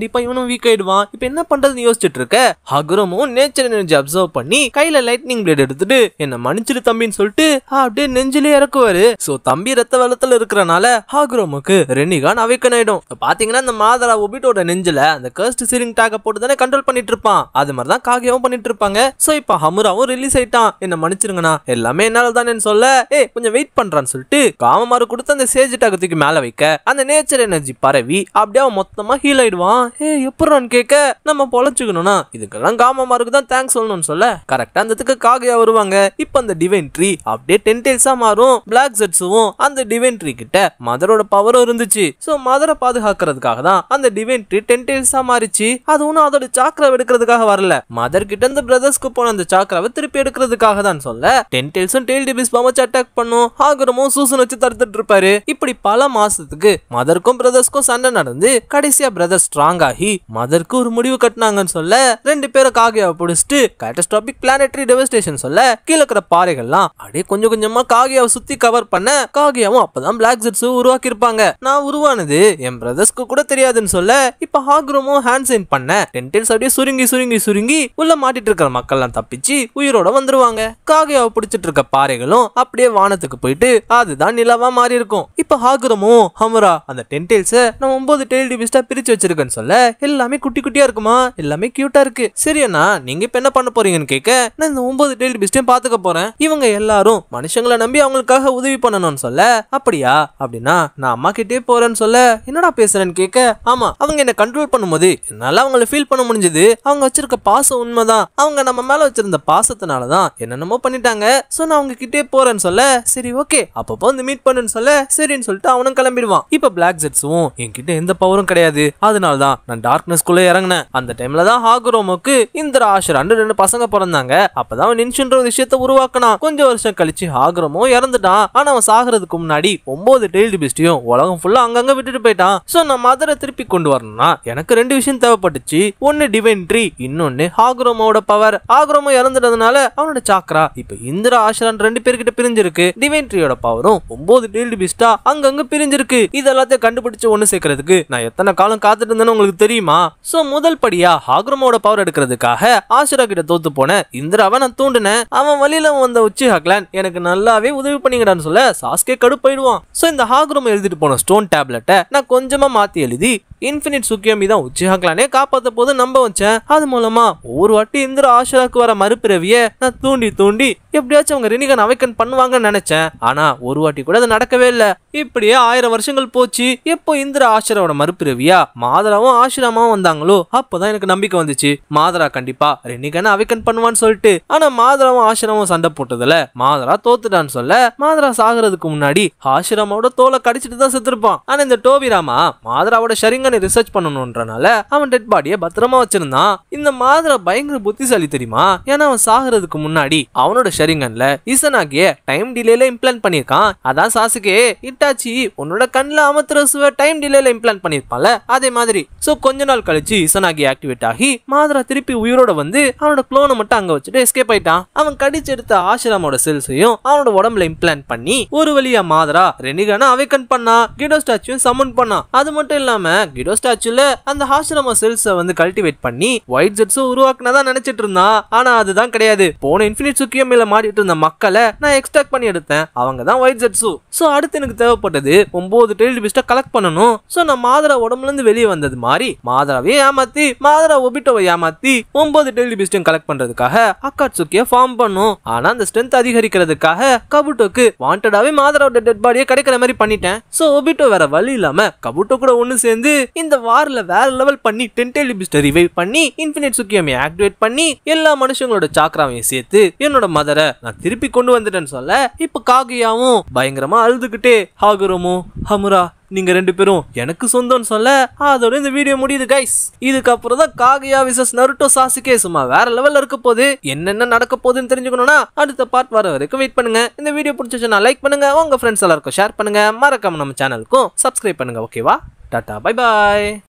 கண்டிப்பா இவனும் வீக் ஆயிடுவான் இப்ப என்ன பண்றதுன்னு யோசிச்சுட்டு இருக்க ஹகுரமும் நேச்சர் எனர்ஜி அப்சர்வ் பண்ணி கையில லைட்னிங் பிளேட் எடுத்துட்டு என்ன மன்னிச்சிடு தம்பின்னு சொல்லிட்டு அப்படியே நெஞ்சிலே இறக்குவாரு சோ தம்பி ரத்த வெள்ளத்துல இருக்கிறனால ஹாகுரமுக்கு ரெனிகான் அவைக்கன் ஆயிடும் இப்ப பாத்தீங்கன்னா இந்த மாதரா ஒபிட்டோட நெஞ்சில அந்த கர்ஸ்ட் சீலிங் டாக போட்டு தானே கண்ட்ரோல் பண்ணிட்டு இருப்பான் அது மாதிரி தான் காகியாவும் பண்ணிட்டு இருப்பாங்க சோ இப்ப ஹமுராவும் ரிலீஸ் ஆயிட்டான் என்ன மன்னிச்சிருங்கண்ணா எல்லாமே என்னால தானேன்னு சொல்ல ஏ கொஞ்சம் வெயிட் பண்றான்னு சொல்லிட்டு காமமாரு கொடுத்து அந்த சேஜ் டாக தூக்கி மேல வைக்க அந்த நேச்சர் எனர்ஜி பரவி அப்படியே அவன் மொத்தமா ஹீல் ஆயிடுவான் ஏ எப்படான்னு கேட்க நம்ம பொழைச்சுக்கணும்னா இதுக்கெல்லாம் காமமாருக்கு தான் தேங்க்ஸ் சொல்லணும்னு சொல்ல கரெக்டா அந்த இடத்துக்கு காகியா வருவாங்க இப்ப அந்த டிவைன் ட்ரீ அப்படியே டென்டெயில்ஸா மாறும் பிளாக் ஜெட்ஸும் அந்த டிவைன் ட்ரீ கிட்ட மதரோட பவரும் இருந்துச்சு சோ மதரை பாதுகாக்கிறதுக்காக தான் அந்த டிவைன் ட்ரீ டென்டெயில்ஸா மாறிச்சு அது ஒன்றும் அதோட சாக்கரை எடுக்கிறதுக்காக வரல மதர் கிட்ட இருந்து பிரதர்ஸ்க்கு போன அந்த சாக்கராவை திருப்பி எடுக்கிறதுக்காக தான் சொல்ல டென்டெயில்ஸும் டெயில் டிபிஸ் வச்சு அட்டாக் பண்ணும் ஆகுரமும் சூசன் வச்சு தடுத்துட்டு இருப்பாரு இப்படி பல மாசத்துக்கு மதருக்கும் பிரதர்ஸ்க்கும் சண்டை நடந்து கடைசியா பிரதர் ஸ்ட்ராங் ஆகி மதருக்கு ஒரு முடிவு கட்டினாங்கன்னு சொல்ல ரெண்டு பேரும் காகியாவை பிடிச்சிட்டு கேட்டஸ்ட்ராபிக் பிளானட்டரி டெவஸ்டேஷன் சொல்ல கீழே இருக்கிற பாறைகள்லாம் அப்படியே கொஞ்சம் கொஞ்சமா காகியாவை சுத்தி கவர் பண்ண காகியாவும் அப்பதான் பிளாக் ஜெட்ஸ் உருவாக்கி இருப்பாங்க நான் உருவானது என் பிரதர்ஸ்க்கு கூட தெரியாதுன்னு சொல்ல இப்ப ஹாக்ரமும் ஹேண்ட் சைன் பண்ண டென்டெயில்ஸ் அப்படியே சுருங்கி சுருங்கி சுருங்கி உள்ள மாட்டிட்டு இருக்கிற மக்கள்லாம் தப்பிச்சு உயிரோட வந்துருவாங்க காகியாவை பிடிச்சிட்டு இருக்க பாறைகளும் அப்படியே வானத்துக்கு போயிட்டு அதுதான் நிலவா மாறி இருக்கும் இப்ப ஹாகுரமும் ஹமுரா அந்த டென்டெயில்ஸ நான் ஒன்பது டெயில் டிவிஸ்டா பிரிச்சு வச்சிருக்கேன்னு சொல்ல எல்லாமே குட்டி குட்டியா இருக்குமா எல்லாமே கியூட்டா இருக்கு சரி அண்ணா நீங்க இப்ப என்ன பண்ண போறீங்கன்னு கேட்க நான் இந்த ஒன்பது டெயில் டிவிஸ்டையும் பாத்துக்க போறேன் இவங்க எல்லாரும் மனுஷங்களை நம்பி அவங்களுக்காக உதவி பண்ணணும்னு சொல்ல அப்படியா அப்படின்னா நான் அம்மா கிட்டே போறேன்னு சொல்ல என்னடா பேசுறேன்னு கேட்க ஆமா அவங்க என்ன கண்ட்ரோல் பண்ணும்போது என்னால அவங்கள ஃபீல் பண்ண முடிஞ்சது அவங்க வச்சிருக்க பாசம் உண்மைதான் அவங்க நம்ம மேல வச்சிருந்த பாசத்தினாலதான் என்னென்னமோ பண்ணிட்டாங்க சோ நான் அவங்க கிட்டே போறேன்னு சொல்ல சரி ஓகே அப்பப்போ வந்து மீட் பண்ணுன்னு சொல்ல சரின்னு சொல்லிட்டு அவனும் கிளம்பிடுவான் இப்ப பிளாக் ஜெட்ஸும் என்கிட்ட எந்த பவரும் கிடையாது அதனால தான் நான் டார்க்னஸ்குள்ள இறங்கினேன் அந்த டைம்ல தான் ஹாகுரோமுக்கு இந்திர ஆஷரான்னு ரெண்டு பசங்க பிறந்தாங்க அப்பதான் அவன் நின்ஷுன்ற ஒரு விஷயத்த உருவாக்கினான் கொஞ்சம் வருஷம் கழிச்சு ஹாகுரமும் இறந்துட்டான் ஆனா அவன் சாகிறதுக்கு முன்னாடி ஒன்பது டெய்லி பிஸ்டியும் உலகம் ஃபுல்லா அங்கங்க விட்டுட்டு போயிட்டான் சோ நான் மதரை திருப்பி கொண்டு வரணும்னா எனக்கு ரெண்டு விஷயம் தேவைப்பட்டுச்சு ஒன்னு டிவைன் ட்ரீ இன்னொன்னு ஹாகுரோமோட பவர் ஹாகுரோமோ இறந்துட்டதுனால அவனோட சாக்ரா இப்ப இந்திரா ஆஷரான் ரெண்டு பேர்கிட்ட பிரிஞ்சிருக்கு டிவைன் ட்ரீயோட பவரும் ஒன்பது டெய்லி பிஸ்டா அங்கங்க பிரிஞ்சிருக்கு இது எல்லாத்தையும் கண்டுபிடிச்சு ஒண்ணு சேர்க்கறதுக்கு நான் எத்தனை காலம் காத்துட்டு இருந்தேன்னு உங்களுக்கு தெரியுமா சோ முதல் படியா ஹாக்ரமோட பவர் எடுக்கிறதுக்காக ஆஷரா கிட்ட தோத்து போன இந்திராவை நான் தூண்டினேன் அவன் வழியில வந்த உச்சி ஹக்லான் எனக்கு நல்லாவே உதவி பண்ணிங்கடான்னு சொல்ல சாஸ்கே கடுப்பாயிடுவான் சோ இந்த ஹாக்ரம் எழுதிட்டு போன ஸ்டோன் டேப்லெட்டை நான் கொஞ்சமா மாத்தி எழுதி இன்ஃபினிட் சுக்கியமி தான் உச்சி ஹக்லானே காப்பாத்த போது நம்ப வச்சேன் அது மூலமா ஒவ்வொரு வாட்டி இந்திர ஆஷராக்கு வர மறுபிறவிய நான் தூண்டி தூண்டி எப்படியாச்சும் அவங்க ரினிகன் அவைக்கன் பண்ணுவாங்கன்னு நினைச்சேன் ஆனா ஒரு வாட்டி கூட அது நடக்கவே இல்ல இப்படியே ஆயிரம் வருஷங்கள் போச்சு எப்போ இந்திர ஆஷராவோட மறுபிறவியா மாதராவும் ஆசிரமாவும் வந்தாங்களோ அப்போதான் எனக்கு நம்பிக்கை வந்துச்சு மாதரா கண்டிப்பா ரெனிகன் அவைக்கன் பண்ணுவான்னு சொல்லிட்டு ஆனா மாதராவும் ஆசிரமும் சண்டை போட்டதுல மாதரா தோத்துட்டான்னு சொல்ல மாதரா சாகுறதுக்கு முன்னாடி ஆசிரமாவோட தோலை கடிச்சிட்டு தான் செத்துருப்பான் ஆனா இந்த டோபிராமா மாதராவோட ஷரிங்கனை ரிசர்ச் பண்ணணும்ன்றனால அவன் டெட் பாடியை பத்திரமா வச்சிருந்தான் இந்த மாதரா பயங்கர புத்திசாலி தெரியுமா ஏன்னா அவன் சாகுறதுக்கு முன்னாடி அவனோட ஷரிங்கன்ல இசனாகிய டைம் டிலேல இம்ப்ளான்ட் பண்ணியிருக்கான் அதான் சாசுகே இட்டாச்சி உன்னோட கண்ணில் அமர்த்துற சுவ டைம் டிலேல இம்ப்ளான்ட் பண்ணியிருப்பான்ல அதே மாதிரி சோ கொஞ்ச நாள் கழிச்சு இசனாகி ஆக்டிவேட் ஆகி மாதரா திருப்பி உயிரோட வந்து அவனோட குளோனை மட்டும் அங்க வச்சுட்டு எஸ்கேப் ஆயிட்டான் அவன் கடிச்செடுத்த ஆசிரமோட செல்ஸையும் அவனோட உடம்புல இம்ப்ளான்ட் பண்ணி ஒரு வழியா மாதரா ரெனிகான அவைக்கன் பண்ணா கிடோ ஸ்டாச்சுவும் சம்மன் பண்ணான் அது மட்டும் இல்லாம கிடோ ஸ்டாச்சுல அந்த ஆசிரம செல்ஸை வந்து கல்டிவேட் பண்ணி ஒயிட் ஜெட்ஸும் உருவாக்குனதா நினைச்சிட்டு இருந்தான் ஆனா அதுதான் கிடையாது போன இன்ஃபினிட் சுக்கியமில மாட்டிட்டு இருந்த மக்களை நான் எக்ஸ்ட்ராக்ட் பண்ணி எடுத்தேன் அவங்க தான் ஒயிட் ஜெட்ஸு சோ அடுத்து எனக்கு தேவைப்பட்டது ஒன்பது டெய்லி பிஸ்ட கலெக்ட் பண்ணணும் சோ நான் மாதரா உடம்புல இருந்து வெளியே வந்தது மாதிரி மாதராவே ஏமாத்தி மாதரா ஒபிட்டோவை ஏமாத்தி ஒன்பது டெய்லி பிஸ்டையும் கலெக்ட் பண்றதுக்காக அக்காட்சுக்கிய ஃபார்ம் பண்ணும் ஆனா அந்த ஸ்ட்ரென்த் அதிகரிக்கிறதுக்காக கபுட்டோக்கு வாண்டடாவே மாதராவோட டெட் பாடியை கிடைக்கிற மாதிரி பண்ணிட்டேன் சோ ஒபிட்டோ வேற வழி இல்லாம கபுட்டோ கூட ஒண்ணு சேர்ந்து இந்த வார்ல வேற லெவல் பண்ணி டென் டெய்லி பிஸ்ட ரிவைவ் பண்ணி இன்ஃபினிட் சுக்கியமை ஆக்டிவேட் பண்ணி எல்லா மனுஷங்களோட சாக்ராவையும் சேர்த்து என்னோட மதரை நான் திருப்பி கொண்டு வந்துட்டேன்னு சொல்ல இப்ப காகியாவும் பயங்கரமா அழுதுகிட்டே ஹாகுரமும் ஹமுரா நீங்க ரெண்டு பேரும் எனக்கு சொந்தம்னு சொல்ல அதோட இந்த வீடியோ முடியுது கைஸ் இதுக்கப்புறம் தான் காகியா விசஸ் நருட்டோ சாசுகே சும்மா வேற லெவல்ல இருக்க போகுது என்னென்ன நடக்க போகுதுன்னு தெரிஞ்சுக்கணும்னா அடுத்த பார்ட் வர வரைக்கும் வெயிட் பண்ணுங்க இந்த வீடியோ பிடிச்சிச்சுன்னா லைக் பண்ணுங்க உங்க ஃப்ரெண்ட்ஸ் எல்லாருக்கும் ஷேர் பண்ணுங்க மறக்காம நம்ம சேனலுக்கும் சப்ஸ்கிரைப் பண்ணுங்க ஓகேவா டாடா பை பாய்